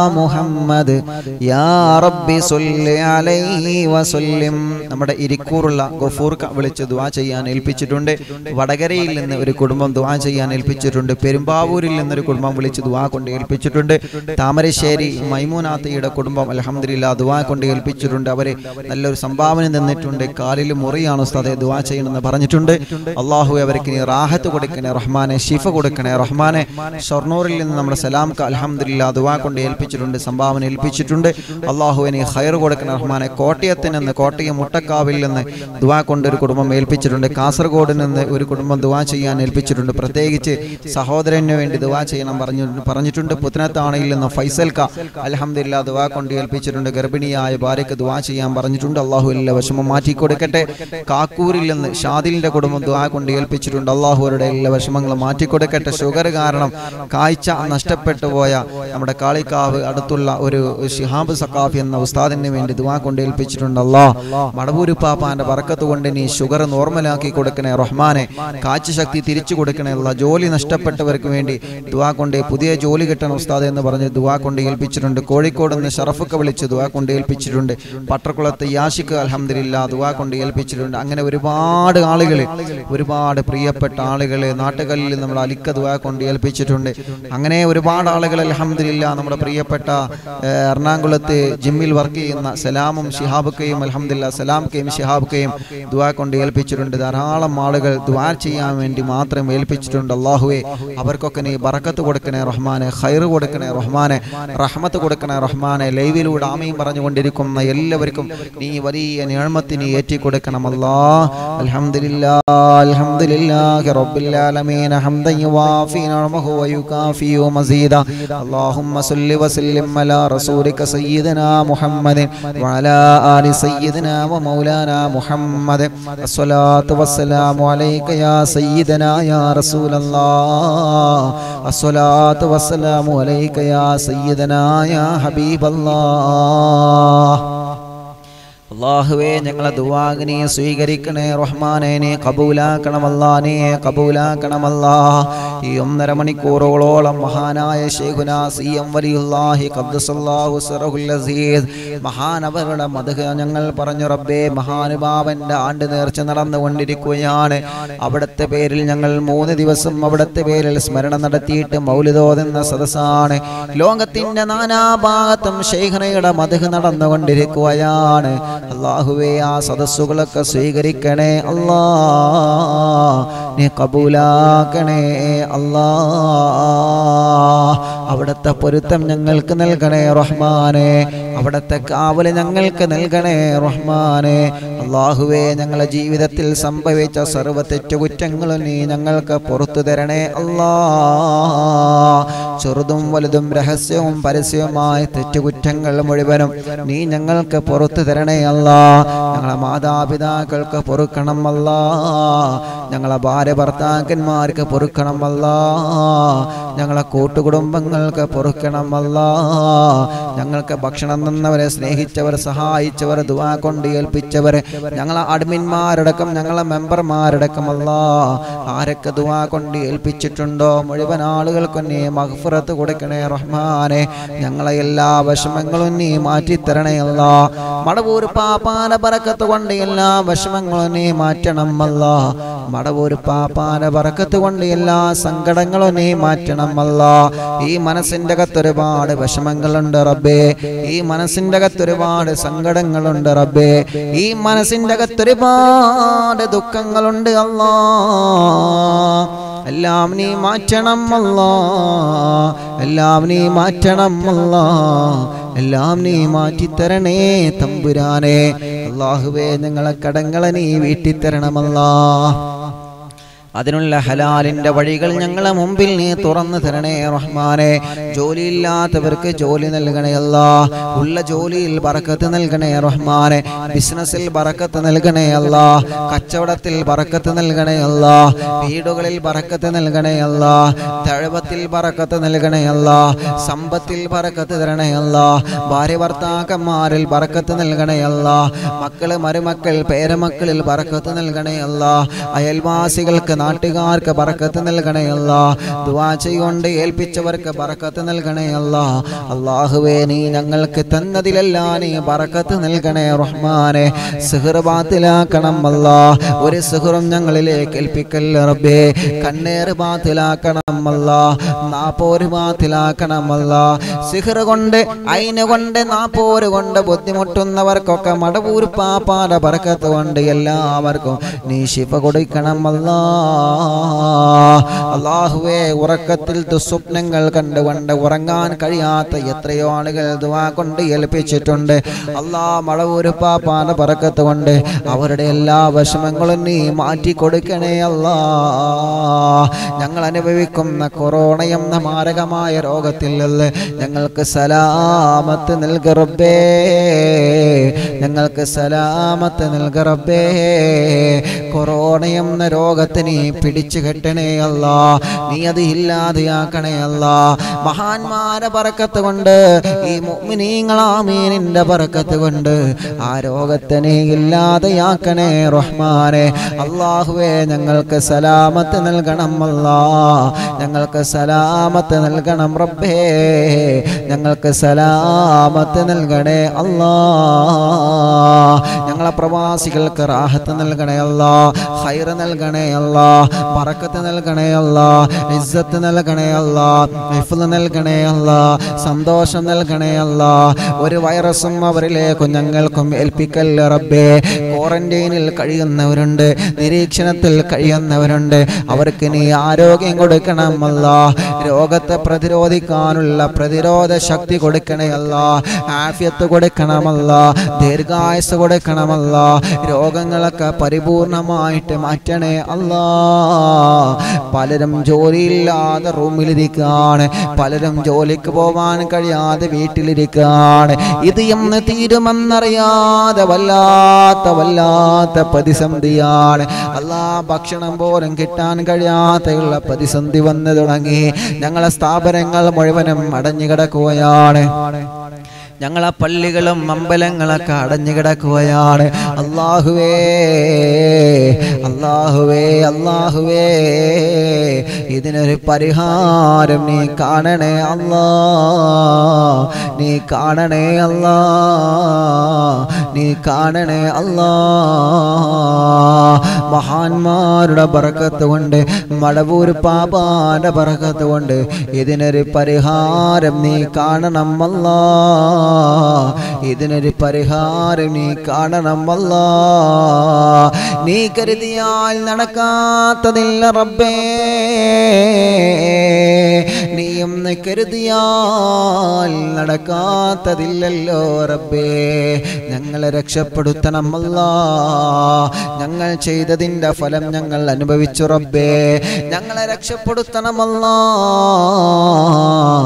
[SPEAKER 1] محمد يا رب صل عليه وسلم നമ്മുടെ ഇരിക്കൂറുള്ള ഗഫൂർ ക വിളിച്ച് ദുആ ചെയ്യാൻ ഏൽപ്പിച്ചിട്ടുണ്ട് വടകരയിൽ നിന്ന് ഒരു കുടുംബം ദുആ ചെയ്യാൻ ഏൽപ്പിച്ചിട്ടുണ്ട് പെരുമ്പാവൂരിൽ നിന്നൊരു കുടുംബം വിളിച്ച് ദുആ കൊണ്ട് ഏൽപ്പിച്ചിട്ടുണ്ട് താമരശ്ശേരി മൈമൂനാത്തയുടെ കുടുംബം അലഹമില്ല ദുആ കൊണ്ട് ഏൽപ്പിച്ചിട്ടുണ്ട് അവര് നല്ലൊരു സംഭാവന തന്നിട്ടുണ്ട് കാലിൽ മുറിയാണ് ഉസ്താദെ ദുആ ചെയ്യണമെന്ന് പറഞ്ഞിട്ടുണ്ട് അള്ളാഹു അവർക്ക് നീ റാഹത്ത് കൊടുക്കണേ റഹ്മാനെ ഷിഫ കൊടുക്കണേ റഹ്മാനെ ഷൊർണൂറിൽ നിന്ന് നമ്മുടെ സലാംക്ക് അലഹമില്ല ദുവാ കൊണ്ട് ഏൽപ്പിച്ചിട്ടുണ്ട് സംഭാവന ഏൽപ്പിച്ചിട്ടുണ്ട് അള്ളാഹുവിനെ ഹയർ കൊടുക്കണേ റഹ്മാനെ കോട്ടയത്തിൽ നിന്ന് കോട്ടയം മുട്ടക്കാവിൽ നിന്ന് ദുവാ കൊണ്ട് ഒരു കുടുംബം ഏൽപ്പിച്ചിട്ടുണ്ട് കാസർഗോഡ് നിന്ന് ഒരു കുടുംബം ദുവാ ചെയ്യാൻ ഏൽപ്പിച്ചിട്ടുണ്ട് പ്രത്യേകിച്ച് സഹോദരന് വേണ്ടി ദുവാ ചെയ്യണം പറഞ്ഞു പറഞ്ഞിട്ടുണ്ട് പുത്തനത്താണയിൽ നിന്ന് ഫൈസൽക്ക അലഹമില്ല ദുവാ കൊണ്ട് ഏൽപ്പിച്ചിട്ടുണ്ട് ഗർഭിണിയായ ഭാര്യയ്ക്ക് ദുവാ ചെയ്യാൻ പറഞ്ഞിട്ടുണ്ട് അള്ളാഹു എല്ലാ വിഷമം മാറ്റി കൊടുക്കട്ടെ കാക്കൂരിൽ നിന്ന് ഷാദിലിന്റെ കുടുംബം ദുവാ കൊണ്ട് ഏൽപ്പിച്ചിട്ടുണ്ട് അള്ളാഹു അവരുടെ എല്ലാ വിഷമങ്ങളും മാറ്റിക്കൊടുക്കട്ടെ ഷുഗർ കാരണം കാഴ്ച നഷ്ടപ്പെട്ടു പോയ നമ്മുടെ കാളിക്കാവ് അടുത്തുള്ള ഒരു ഷിഹാബ് സക്കാഫി എന്ന ഉസ്താദിന് വേണ്ടി ദുവാ കൊണ്ട് ഏൽപ്പിച്ചിട്ടുണ്ട് അല്ലാ മടവൂര് പാപ്പാന്റെ പറക്കത്ത് കൊണ്ട് നീ ഷുഗർ നോർമലാക്കി കൊടുക്കണേ റഹ്മാനെ കാഴ്ച ശക്തി തിരിച്ചു കൊടുക്കണേ അല്ലാ ജോലി നഷ്ടപ്പെട്ടവർക്ക് വേണ്ടി ദുവാ കൊണ്ട് പുതിയ ജോലി കിട്ടണം ഉസ്താദ് എന്ന് പറഞ്ഞ് ദുവാ കൊണ്ട് ഏൽപ്പിച്ചിട്ടുണ്ട് കോഴിക്കോട് നിന്ന് ഷറഫൊക്കെ വിളിച്ച് ദുവാ കൊണ്ട് ഏൽപ്പിച്ചിട്ടുണ്ട് പട്ടർക്കുളത്ത് യാഷിക്ക് അലഹമില്ല ദുവാ കൊണ്ട് ഏൽപ്പിച്ചിട്ടുണ്ട് അങ്ങനെ ഒരുപാട് ആളുകൾ ഒരുപാട് പ്രിയപ്പെട്ട ആളുകൾ നാട്ടുകളിൽ നമ്മൾ അലിക്ക ദുവാ കൊണ്ട് ഏൽപ്പിച്ചിട്ടുണ്ട് അങ്ങനെ ഒരുപാട് ആളുകൾ അലഹമില്ല നമ്മുടെ പ്രിയപ്പെട്ട ഏഹ്, എറണാകുളത്ത് ജിമ്മിൽ വർക്ക് ചെയ്യുന്ന സലാമും ഷിഹാബുക്കയും അലഹമില്ല സലാംക്കയും ഷിഹാബുക്കയും ദുവാ കൊണ്ട് ഏൽപ്പിച്ചിട്ടുണ്ട് ധാരാളം ആളുകൾ ദുവാ ചെയ്യാൻ വേണ്ടി മാത്രം ഏൽപ്പിച്ചിട്ടുണ്ട് അള്ളാഹുവെ അവർക്കൊക്കെ നീ ബറക്കത്ത് കൊടുക്കണേ റഹ്മാനെ ഖൈർ കൊടുക്കണേ റഹ്മാനെ റഹ്മത്ത് കൊടുക്കണേ റഹ്മാനെ ലൈവിലൂടെ ആമയും പറഞ്ഞുകൊണ്ടിരിക്കുന്ന എല്ലാവർക്കും നീ വലിയ നിഴമത്തിന് ഏറ്റി കൊടുക്കണം അല്ലാ അൽഹംദുലില്ലാ അൽഹംദുലില്ലാഹി റബ്ബിൽ ആലമീൻ ഹംദൻ യുവാഫി നഅമഹു വയുകാഫി മസീദ اللهم صل وسلم على رسولك سيدنا محمد وعلى آل سيدنا ومولانا محمد الصلاة والسلام عليك يا سيدنا يا رسول الله الصلاة والسلام عليك يا سيدنا يا حبيب الله അള്ളാഹുവേ ഞങ്ങളെ ദുവാഗിനെ സ്വീകരിക്കണേ റഹ്മാനെ നീ കബൂലാക്കണമല്ലാ നീ കബൂലാക്കണമല്ലാ ഈ ഒന്നര മണിക്കൂറോളം മഹാനായ ഷെയ്ഖുന സി എം വലിയുല്ലാഹി ഖദ്ദസല്ലാഹു സിറഹുൽ അസീസ് മഹാനവരുടെ മധുക ഞങ്ങൾ പറഞ്ഞു റബ്ബേ മഹാനുഭാവന്റെ ആണ്ട് നേർച്ച നടന്നുകൊണ്ടിരിക്കുകയാണ് അവിടുത്തെ പേരിൽ ഞങ്ങൾ മൂന്ന് ദിവസം അവിടുത്തെ പേരിൽ സ്മരണം നടത്തിയിട്ട് മൗലിതോതെന്ന സദസ്സാണ് ലോകത്തിന്റെ നാനാഭാഗത്തും ഷെയ്ഖനയുടെ മധുക നടന്നുകൊണ്ടിരിക്കുകയാണ് അള്ളാഹുവേ ആ സദസ്സുകളൊക്കെ സ്വീകരിക്കണേ അല്ലാ നീ കബൂലാക്കണേ അല്ലാ അവിടുത്തെ പൊരുത്തം ഞങ്ങൾക്ക് നൽകണേ റഹ്മാനെ അവിടുത്തെ കാവല് ഞങ്ങൾക്ക് നൽകണേ റഹ്മാനെ അള്ളാഹുവേ ഞങ്ങളെ ജീവിതത്തിൽ സംഭവിച്ച സർവ്വ തെറ്റുകുറ്റങ്ങളും നീ ഞങ്ങൾക്ക് പുറത്തു തരണേ അല്ലാ ചെറുതും വലുതും രഹസ്യവും പരസ്യവുമായ തെറ്റുകുറ്റങ്ങൾ മുഴുവനും നീ ഞങ്ങൾക്ക് പുറത്തു തരണേ അല്ല ഞങ്ങളെ മാതാപിതാക്കൾക്ക് പൊറുക്കണം അല്ല ഞങ്ങളെ ഭാര്യ ഭർത്താക്കന്മാർക്ക് പൊറുക്കണം അല്ല ഞങ്ങളെ കൂട്ടുകുടുംബങ്ങൾക്ക് പൊറുക്കണം അല്ല ഞങ്ങൾക്ക് ഭക്ഷണം തന്നവരെ സ്നേഹിച്ചവർ സഹായിച്ചവർ ദുവാ കൊണ്ട് ഏൽപ്പിച്ചവർ ഞങ്ങളെ അഡ്മിന്മാരടക്കം ഞങ്ങളെ മെമ്പർമാരടക്കമല്ല ആരൊക്കെ ദുവാ കൊണ്ട് ഏൽപ്പിച്ചിട്ടുണ്ടോ മുഴുവൻ ആളുകൾക്കും നീ മഹഫറത്ത് കൊടുക്കണേ റഹ്മാനെ ഞങ്ങളെ എല്ലാ വിഷമങ്ങളും നീ മാറ്റിത്തരണേ അല്ല മടവൂർ പാപ്പാന പറക്കത്ത് കൊണ്ട് എല്ലാ വിഷമങ്ങളും നീ മാറ്റണം അല്ല മടവൂർ പാപ്പാന പറക്കത്ത് കൊണ്ട് എല്ലാ സങ്കടങ്ങളും നീ മാറ്റണം അല്ല ഈ മനസ്സിന്റെ അകത്ത് ഒരുപാട് വിഷമങ്ങളുണ്ട് റബ്ബേ ഈ മനസ്സിന്റെ അകത്ത് ഒരുപാട് സങ്കടങ്ങളുണ്ട് റബ്ബേ ഈ മനസ്സിന്റെ അകത്ത് ഒരുപാട് ദുഃഖങ്ങളുണ്ട് അല്ലാ എല്ലാം നീ മാറ്റണം അല്ലാ എല്ലാം നീ മാറ്റണം അല്ലാ എല്ലാം നീ മാറ്റിത്തരണേ തമ്പുരാനെ അള്ളാഹുവേ ഞങ്ങളെ കടങ്ങളെ നീ വീട്ടിത്തരണമല്ലാ അതിനുള്ള ഹലാലിന്റെ വഴികൾ ഞങ്ങളെ മുമ്പിൽ നീ തുറന്നു തരണേ റഹ്മാനെ ജോലിയില്ലാത്തവർക്ക് ജോലി നൽകണേ അല്ല ഉള്ള ജോലിയിൽ ബറക്കത്ത് നൽകണേ റഹ്മാനെ ബിസിനസ്സിൽ ബറക്കത്ത് നൽകണേ അല്ല കച്ചവടത്തിൽ ബറക്കത്ത് നൽകണേ അല്ല വീടുകളിൽ ബറക്കത്ത് നൽകണേ അല്ല തഴവത്തിൽ ബറക്കത്ത് നൽകണേ അല്ല സമ്പത്തിൽ ബറക്കത്ത് തരണേ അല്ല ഭാര്യ ഭർത്താക്കന്മാരിൽ ബറക്കത്ത് നൽകണേ അല്ല മക്കള് മരുമക്കൾ പേരമക്കളിൽ ബറക്കത്ത് നൽകണേ അല്ല അയൽവാസികൾക്ക് നാട്ടുകാർക്ക് ബറക്കത്ത് നൽകണേ അല്ല ദുവാ ചെയ്തുകൊണ്ട് ഏൽപ്പിച്ചവർക്ക് ബറക്കത്ത് നൽകണേ അല്ല അള്ളാഹുവേ നീ ഞങ്ങൾക്ക് തന്നതിലെല്ലാം നീ ബറക്കത്ത് നൽകണേ റഹ്മാനെ സിഹർ ബാത്തിലാക്കണം അല്ല ഒരു സിഹറും ഞങ്ങളിലേക്ക് ഏൽപ്പിക്കല്ല റബ്ബേ കണ്ണേറ് ബാത്തിലാക്കണം അല്ല നാപ്പോര് ബാത്തിലാക്കണം അല്ല സിഹർ കൊണ്ട് അയിന് കൊണ്ട് നാപ്പോര് കൊണ്ട് ബുദ്ധിമുട്ടുന്നവർക്കൊക്കെ മടവൂർ പാപ്പാട ബറക്കത്ത് കൊണ്ട് എല്ലാവർക്കും നീ ശിഫ കൊടുക്കണം അല്ലാ അള്ളാഹുവേ ഉറക്കത്തിൽ ദുസ്വപ്നങ്ങൾ കണ്ടുകൊണ്ട് ഉറങ്ങാൻ കഴിയാത്ത എത്രയോ ആളുകൾ ദുവാ കൊണ്ട് ഏൽപ്പിച്ചിട്ടുണ്ട് അല്ലാ മഴവൂര് പാപ്പാന പറക്കത്ത് കൊണ്ട് അവരുടെ എല്ലാ വിഷമങ്ങളും നീ മാറ്റി കൊടുക്കണേ അല്ലാ ഞങ്ങൾ അനുഭവിക്കുന്ന കൊറോണ എന്ന മാരകമായ രോഗത്തിൽ നിന്ന് ഞങ്ങൾക്ക് സലാമത്ത് നൽകറബേ ഞങ്ങൾക്ക് സലാമത്ത് നൽകറബേ കൊറോണ എന്ന രോഗത്തെ നീ പിടിച്ചു കെട്ടണേ അല്ല നീ അത് ഇല്ലാതെയാക്കണേ അല്ല മഹാന്മാരെ പറക്കത്ത് കൊണ്ട് ഈ മുഅ്മിനീങ്ങളാമീനിന്റെ പറക്കത്ത് കൊണ്ട് ആ രോഗത്തെ നീ ഇല്ലാതെയാക്കണേ റഹ്മാനെ അള്ളാഹുവേ ഞങ്ങൾക്ക് സലാമത്ത് നൽകണം അല്ലാ ഞങ്ങൾക്ക് സലാമത്ത് നൽകണം റബ്ബേ ഞങ്ങൾക്ക് സലാമത്ത് നൽകണേ അല്ലാ ഞങ്ങളെ പ്രവാസികൾക്ക് റാഹത്ത് നൽകണേ അല്ലാ ഹൈറ് നൽകണേ അല്ലാ പറക്കത്ത് നൽകണേ അല്ലാ ഇസ്സത്ത് നൽകണേ അല്ലാ ഹിഫ്ള് നൽകണേ അല്ലാ സന്തോഷം നൽകണേ അല്ലാ ഒരു വൈറസും അവരിലേക്കും ഞങ്ങൾക്കും ഏൽപ്പിക്കല്ല റബ്ബേ ക്വാറന്റൈനിൽ കഴിയുന്നവരുണ്ട് നിരീക്ഷണത്തിൽ കഴിയുന്നവരുണ്ട് അവർക്ക് നീ ആരോഗ്യം കൊടുക്കണമല്ല രോഗത്തെ പ്രതിരോധിക്കാനുള്ള പ്രതിരോധ ശക്തി കൊടുക്കണേ അല്ല ആഫ്യത്ത് കൊടുക്കണമല്ല ദീർഘായുസ് കൊടുക്കണമല്ല രോഗങ്ങളൊക്കെ പരിപൂർണമായിട്ട് മാറ്റണേ അല്ലാ പലരും ജോലിയില്ലാതെ റൂമിലിരിക്കുകയാണ് പലരും ജോലിക്ക് പോവാൻ കഴിയാതെ വീട്ടിലിരിക്കുകയാണ് ഇത് എന്ന് തീരുമെന്നറിയാതെ വല്ലാത്ത വല്ലാത്ത പ്രതിസന്ധിയാണ് അല്ലാ ഭക്ഷണം പോലും കിട്ടാൻ കഴിയാതെയുള്ള പ്രതിസന്ധി വന്നു തുടങ്ങി ഞങ്ങളെ സ്ഥാപനങ്ങൾ മുഴുവനും അടഞ്ഞു കിടക്കുകയാണ് ഞങ്ങളെ പള്ളികളും അമ്പലങ്ങളൊക്കെ അടഞ്ഞു കിടക്കുകയാണ് അള്ളാഹുവേ അള്ളാഹുവേ അള്ളാഹുവേ ഇതിനൊരു പരിഹാരം നീ കാണണേ അല്ലാ നീ കാണണേ അല്ലാ നീ കാണണേ അല്ലാ മഹാന്മാരുടെ ബറക്കത്ത് കൊണ്ട് മടവൂർ പാപാന്റെ ബറക്കത്ത് കൊണ്ട് ഇതിനൊരു പരിഹാരം നീ കാണണം അല്ലാ ഇതിനൊരു പരിഹാരം നീ കാണണം അല്ലാ നീ കരുതിയാൽ നടക്കാത്തതില്ല റബ്ബേ നീയും കരുതിയാൽ നടക്കാത്തതില്ലല്ലോ റബ്ബേ ഞങ്ങളെ രക്ഷപ്പെടുത്തണം അല്ലാ ഞങ്ങൾ ചെയ്തതിൻ്റെ ഫലം ഞങ്ങൾ അനുഭവിച്ചു റബ്ബേ ഞങ്ങളെ രക്ഷപ്പെടുത്തണമല്ലാ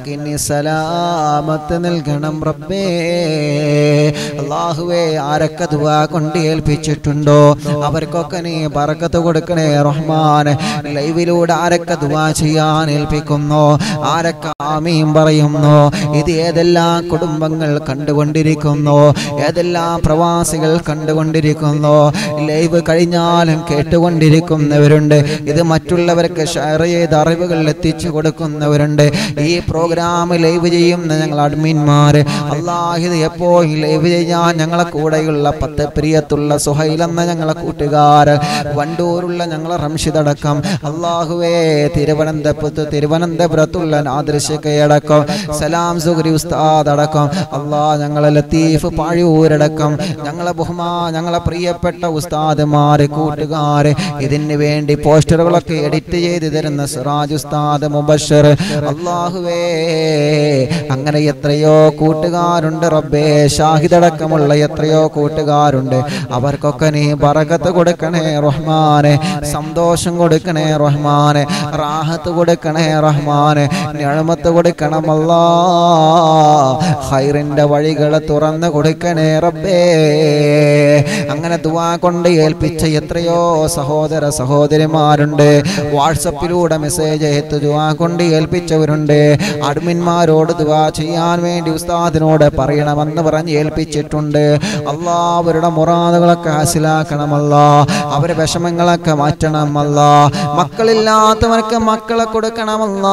[SPEAKER 1] ഞങ്ങൾക്ക് ഇനി സലാമത്ത് നൽകണം റബ്ബേ അള്ളാഹുവേ ആരൊക്കെ ദുവാ കൊണ്ട് ഏൽപ്പിച്ചിട്ടുണ്ടോ അവർക്കൊക്കെ നീ ബറക്കത്ത് കൊടുക്കണേ റഹ്മാൻ ലൈവിലൂടെ ആരൊക്കെ ദുവാ ചെയ്യാൻ ഏൽപ്പിക്കുന്നു ആരൊക്കെ ആമീൻ പറയുന്നു ഇത് ഏതെല്ലാം കുടുംബങ്ങൾ കണ്ടുകൊണ്ടിരിക്കുന്നു ഏതെല്ലാം പ്രവാസികൾ കണ്ടുകൊണ്ടിരിക്കുന്നു ലൈവ് കഴിഞ്ഞാലും കേട്ടുകൊണ്ടിരിക്കുന്നവരുണ്ട് ഇത് മറ്റുള്ളവർക്ക് ഷെയർ ചെയ്ത് അറിവുകൾ എത്തിച്ചു കൊടുക്കുന്നവരുണ്ട് ഈ പ്രോഗ്രാം ലൈവ് ചെയ്യുന്ന ഞങ്ങൾ അഡ്മിന്മാർ അള്ളാഹിത് എപ്പോഴും ലൈവ് ചെയ്യാൻ ഞങ്ങളെ കൂടെയുള്ള പത്ത് പ്രിയത്തുള്ള സുഹൈൽ എന്ന ഞങ്ങളെ കൂട്ടുകാർ വണ്ടൂരുള്ള ഞങ്ങളെ റംഷിദടക്കം അള്ളാഹുവേ തിരുവനന്തപുരത്ത് തിരുവനന്തപുരത്തുള്ള നാദൃശക്കയടക്കം സലാം സുഹരി ഉസ്താദ് അടക്കം അള്ളാ ഞങ്ങളെ ലത്തീഫ് പാഴൂരടക്കം ഞങ്ങളെ ബഹുമാ ഞങ്ങളെ പ്രിയപ്പെട്ട ഉസ്താദുമാര് കൂട്ടുകാര് ഇതിന് വേണ്ടി പോസ്റ്ററുകളൊക്കെ എഡിറ്റ് ചെയ്ത് തരുന്ന സിറാജ് ഉസ്താദ് മുബഷർ അള്ളാഹുവേ അങ്ങനെ എത്രയോ കൂട്ടുകാരുണ്ട് റബ്ബേ ഷാഹിദടക്കമുള്ള എത്രയോ കൂട്ടുകാരുണ്ട് അവർക്കൊക്കെ നീ ബറകത്ത് കൊടുക്കണേ റഹ്മാനെ സന്തോഷം കൊടുക്കണേ റഹ്മാനെ റാഹത്ത് കൊടുക്കണേ റഹ്മാനെ ഞഴമത്ത് കൊടുക്കണമല്ലാ ഹൈറിന്റെ വഴികൾ തുറന്നു കൊടുക്കണേ റബ്ബേ അങ്ങനെ ദുവാ കൊണ്ട് ഏൽപ്പിച്ച എത്രയോ സഹോദര സഹോദരിമാരുണ്ട് വാട്സപ്പിലൂടെ മെസ്സേജ് അയത്ത് ദുവാ കൊണ്ട് ഏൽപ്പിച്ചവരുണ്ട് അഡ്മിന്മാരോട് ദുവാ ചെയ്യാൻ വേണ്ടി ഉസ്താദിനോട് പറയണമെന്ന് പറഞ്ഞ് ഏൽപ്പിച്ചിട്ടുണ്ട് അല്ലാ അവരുടെ മുറാദുകളൊക്കെ ഹാസിലാക്കണമല്ല അവരുടെ വിഷമങ്ങളൊക്കെ മാറ്റണമല്ല മക്കളില്ലാത്തവർക്ക് മക്കളെ കൊടുക്കണമല്ല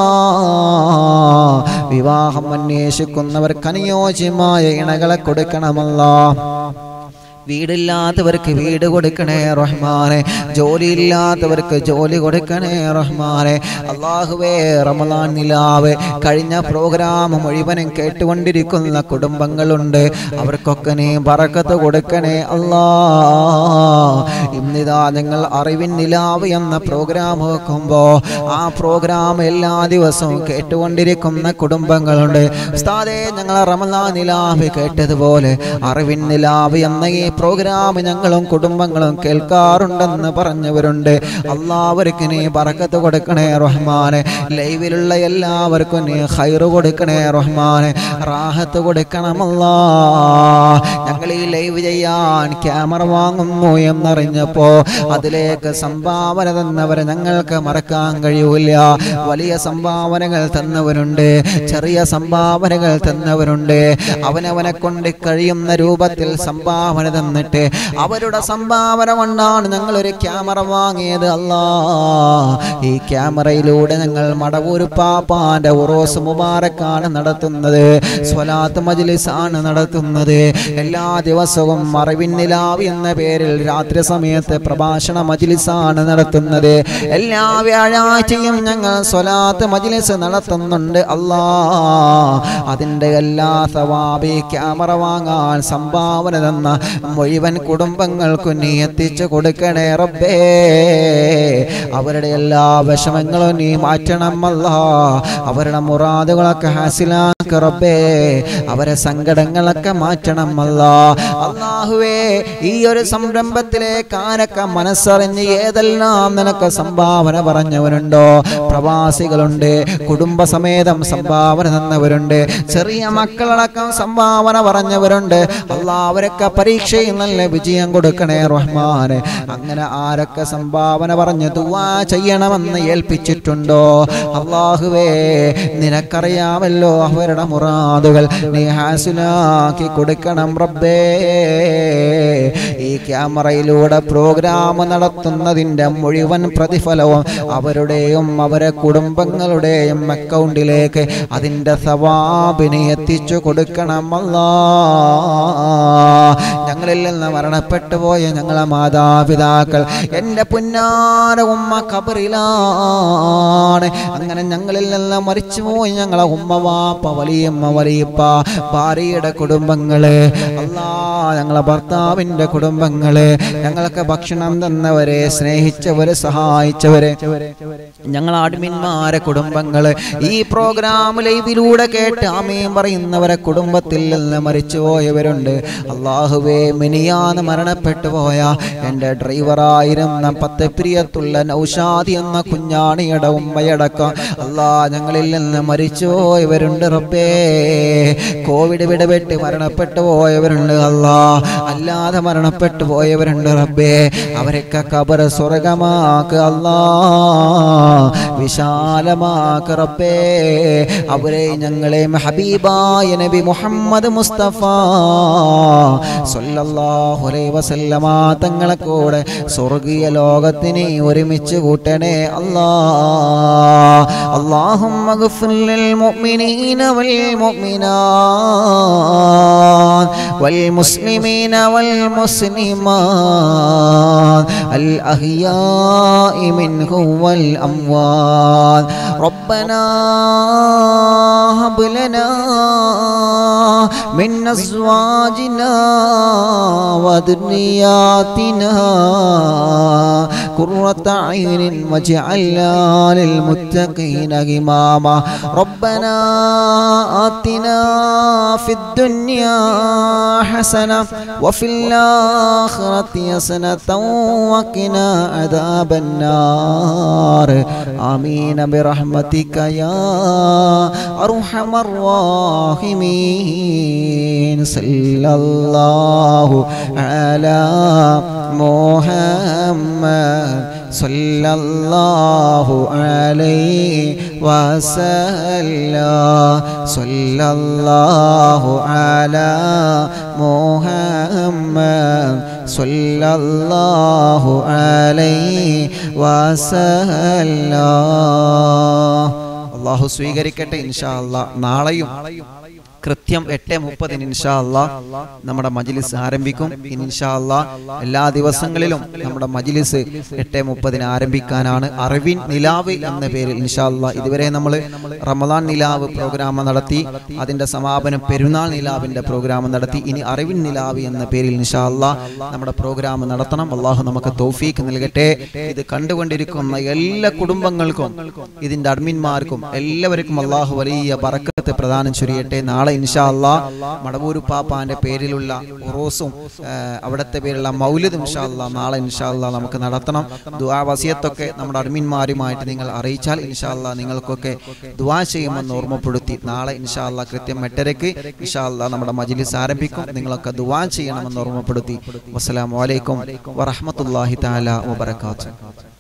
[SPEAKER 1] വിവാഹം അന്വേഷിക്കുന്നവർക്ക് അനുയോജ്യമായ ഇണകളെ കൊടുക്കണമല്ല വീടില്ലാത്തവർക്ക് വീട് കൊടുക്കണേ റഹ്മാനെ ജോലിയില്ലാത്തവർക്ക് ജോലി കൊടുക്കണേ റഹ്മാനെ അള്ളാഹുവേ റമലാൻ നിലാവ് കഴിഞ്ഞ പ്രോഗ്രാം മുഴുവനും കേട്ടുകൊണ്ടിരിക്കുന്ന കുടുംബങ്ങളുണ്ട് അവർക്കൊക്കെ നീ പറക്കത്ത് കൊടുക്കണേ അല്ലാ ഇന്നിതാ നിങ്ങൾ അറിവിൻ നിലാവ് എന്ന പ്രോഗ്രാം വെക്കുമ്പോൾ ആ പ്രോഗ്രാം എല്ലാ ദിവസവും കേട്ടുകൊണ്ടിരിക്കുന്ന കുടുംബങ്ങളുണ്ട് ഉസ്താദേ ഞങ്ങൾ റമലാൻ നിലാവ് കേട്ടതുപോലെ അറിവിൻ നിലാവ് എന്ന ഈ പ്രോഗ്രാം ഞങ്ങളും കുടുംബങ്ങളും കേൾക്കാറുണ്ടെന്ന് പറഞ്ഞവരുണ്ട് അള്ളാവർക്ക് നീ പറക്കത്ത് കൊടുക്കണേ റഹ്മാനെ ലൈവിലുള്ള എല്ലാവർക്കും നീ ഹൈറ് കൊടുക്കണേ റഹ്മാനെ റാഹത്ത് കൊടുക്കണമല്ലാ ഞങ്ങൾ ഈ ലൈവ് ചെയ്യാൻ ക്യാമറ വാങ്ങുന്നു എന്നറിഞ്ഞപ്പോ അതിലേക്ക് സംഭാവന തന്നവരെ ഞങ്ങൾക്ക് മറക്കാൻ കഴിയൂല വലിയ സംഭാവനകൾ തന്നവരുണ്ട് ചെറിയ സംഭാവനകൾ തന്നവരുണ്ട് അവനവനെ കൊണ്ട് കഴിയുന്ന രൂപത്തിൽ സംഭാവന തന്നിട്ട് അവരുടെ സംഭാവന കൊണ്ടാണ് ഞങ്ങൾ ഒരു ക്യാമറ വാങ്ങിയത് അല്ലാ ഈ ക്യാമറയിലൂടെ ഞങ്ങൾ മടവൂർ പാപ്പാന്റെ ഉറോസ് മുബാറക്കാണ് നടത്തുന്നത് സ്വലാത്ത് മജ്ലിസ് ആണ് നടത്തുന്നത് എല്ലാ ദിവസവും അറിവിൻ നിലാവ് എന്ന പേരിൽ രാത്രി സമയത്ത് പ്രഭാഷണ മജ്ലിസ് ആണ് നടത്തുന്നത് എല്ലാ വ്യാഴാഴ്ചയും ഞങ്ങൾ സ്വലാത്ത് മജ്ലിസ് നടത്തുന്നുണ്ട് അല്ലാ അതിൻ്റെ എല്ലാ സവാബി ക്യാമറ വാങ്ങാൻ സംഭാവന തന്ന മുഴുവൻ കുടുംബങ്ങൾക്കും നീ എത്തിച്ചു കൊടുക്കണേ റബ്ബേ അവരുടെ എല്ലാ വിഷമങ്ങളും നീ മാറ്റണമല്ല അവരുടെ മുറാദുകളൊക്കെ ഹാസിലാക്ക റബ്ബേ അവരെ സങ്കടങ്ങളൊക്കെ മാറ്റണമല്ല അള്ളാഹുവേ ഈ ഒരു സംരംഭത്തിലേക്ക് ആരൊക്കെ മനസ്സറിഞ്ഞ് ഏതെല്ലാം നിനക്ക് സംഭാവന പറഞ്ഞവരുണ്ടോ പ്രവാസികളുണ്ട് കുടുംബസമേതം സംഭാവന തന്നവരുണ്ട് ചെറിയ മക്കളടക്കം സംഭാവന പറഞ്ഞവരുണ്ട് അല്ലാ അവരൊക്കെ പരീക്ഷയിൽ നല്ല വിജയം കൊടുക്കണേ റഹ്മാനെ അങ്ങനെ ആരൊക്കെ സംഭാവന പറഞ്ഞ് ദുവാ ചെയ്യണമെന്ന് ഏൽപ്പിച്ചിട്ടുണ്ടോ അള്ളാഹുവേ നിനക്കറിയാമല്ലോ അവരുടെ മുറാദുകൾ നീ ഹാസിലാക്കി കൊടുക്കണം റബ്ബേ ഈ ക്യാമറയിലൂടെ പ്രോഗ്രാം നടത്തുന്നതിൻ്റെ മുഴുവൻ പ്രതിഫലവും അവരുടെയും അവരെ കുടുംബങ്ങളുടെയും അക്കൗണ്ടിലേക്ക് അതിൻ്റെ സവാബിനെ എത്തിച്ചു കൊടുക്കണമല്ലാ ഞങ്ങളിൽ നിന്ന് മരണപ്പെട്ടു പോയ ഞങ്ങളെ മാതാപിതാക്കൾ എൻ്റെ പുന്നാര ഉമ്മ കബറിലാണ് അങ്ങനെ ഞങ്ങളിൽ നിന്ന് മരിച്ചുപോയി ഞങ്ങളെ ഉമ്മ വാപ്പ വലിയമ്മ വലിയപ്പ ഭാര്യയുടെ കുടുംബങ്ങള് അല്ലാ ഞങ്ങളെ ഭർത്താവിൻ്റെ കുടുംബങ്ങള് ഞങ്ങൾക്ക് ഭക്ഷണം തന്നവരെ സ്നേഹിച്ചവരെ സഹായിച്ചവരെ ഞങ്ങൾ അഡ്മിന്മാരെ കുടുംബങ്ങള് ഈ പ്രോഗ്രാം ലൈവിലൂടെ കേട്ട് ആമയും പറയുന്നവരെ കുടുംബത്തിൽ നിന്ന് മരിച്ചുപോയവരുണ്ട് അള്ളാഹുവേ മിനിയാന്ന് മരണപ്പെട്ടു പോയ എൻ്റെ ഡ്രൈവറായിരുന്ന പത്തപ്രിയത്തുള്ള നൗഷാദി എന്ന കുഞ്ഞാണിയുടെ ഉമ്മയടക്കം അല്ലാ ഞങ്ങളിൽ നിന്ന് മരിച്ചുപോയവരുണ്ട് റബ്ബേ കോവിഡ് വിടപെട്ട് മരണപ്പെട്ടു പോയവരുണ്ട് അല്ലാ അല്ലാതെ മരണപ്പെട്ടു പോയവരുണ്ട് റബ്ബേ അവരൊക്കെ കബർ സ്വർഗമാക്ക് അല്ലാ വിശാലമാക്ക് റബ്ബേ അവരെ ഞങ്ങളെയും ഹബീബായ നബി മുഹമ്മദ് മുസ്തഫ സല്ലല്ലാഹു അലൈഹി വസല്ലമ തങ്ങളെ കൂടെ സ്വർഗീയ ലോകത്തിനെ ഒരുമിച്ച് കൂട്ടണേ അല്ലാ اللهم اغفر للمؤمنين والمؤمنات والمسلمين والمسلمات الأحياء منهم والأموات ربنا هب لنا من أزواجنا وذرياتنا قرة عين واجعلنا للمتقين إماما ربنا آتنا في الدنيا حسنة وفي الآخرة حسنة وقنا عذاب النار آمين برحمتك يا أرحم الراحمين صلى الله على محمد صلى الله عليه وسلم صلى الله على محمد صلى الله عليه وسلم അള്ളാഹു സ്വീകരിക്കട്ടെ ഇൻഷാ അല്ലാ നാളെയും കൃത്യം എട്ട് മുപ്പതിന് ഇൻഷാ അല്ലാ നമ്മുടെ മജിലിസ് ആരംഭിക്കും ഇനി ഇൻഷാ അല്ലാ എല്ലാ ദിവസങ്ങളിലും നമ്മുടെ മജിലിസ് എട്ട് മുപ്പതിന് ആരംഭിക്കാനാണ് അറിവിൻ നിലാവ് എന്ന പേരിൽ ഇൻഷാ അല്ലാ ഇതുവരെ നമ്മൾ റമദാൻ നിലാവ് പ്രോഗ്രാം നടത്തി അതിന്റെ സമാപനം പെരുന്നാൾ നിലാവിന്റെ പ്രോഗ്രാം നടത്തി ഇനി അറിവിൻ നിലാവ് എന്ന പേരിൽ ഇൻഷാ അല്ലാ നമ്മുടെ പ്രോഗ്രാം നടത്തണം അള്ളാഹു നമുക്ക് തൗഫീക്ക് നൽകട്ടെ ഇത് കണ്ടുകൊണ്ടിരിക്കുന്ന എല്ലാ കുടുംബങ്ങൾക്കും ഇതിന്റെ അഡ്മിന്മാർക്കും എല്ലാവർക്കും അള്ളാഹു വലിയ ബറക്കത്ത് പ്രദാനം ചൊരിയട്ടെ നാളെ ഇൻഷാ അല്ലാ മടവൂരു പാപ്പാന്റെ പേരിലുള്ള ഉറൂസും ആ, അവിടുത്തെ പേരിലുള്ള മൗലിദും ഇൻഷാ അല്ലാ നാളെ ഇൻഷാ അല്ലാ നമുക്ക് നടത്തണം ദുആ വസിയത്തൊക്കെ നമ്മുടെ അഡ്മിന്മാരുമായിട്ട് നിങ്ങൾ അറിയിച്ചാൽ ഇൻഷാ അല്ലാ നിങ്ങൾക്കൊക്കെ ദുആ ചെയ്യുമെന്ന് ഓർമ്മപ്പെടുത്തി നാളെ ഇൻഷാ അല്ലാ കൃത്യം എട്ടരയ്ക്ക് ഇൻഷാ അല്ലാ നമ്മുടെ മജ്ലിസ് ആരംഭിക്കും നിങ്ങളൊക്കെ ദുആ ചെയ്യണമെന്ന് ഓർമ്മപ്പെടുത്തി വസ്സലാമു അലൈക്കും വറഹ്മത്തുള്ളാഹി തആല വബറകാതുഹു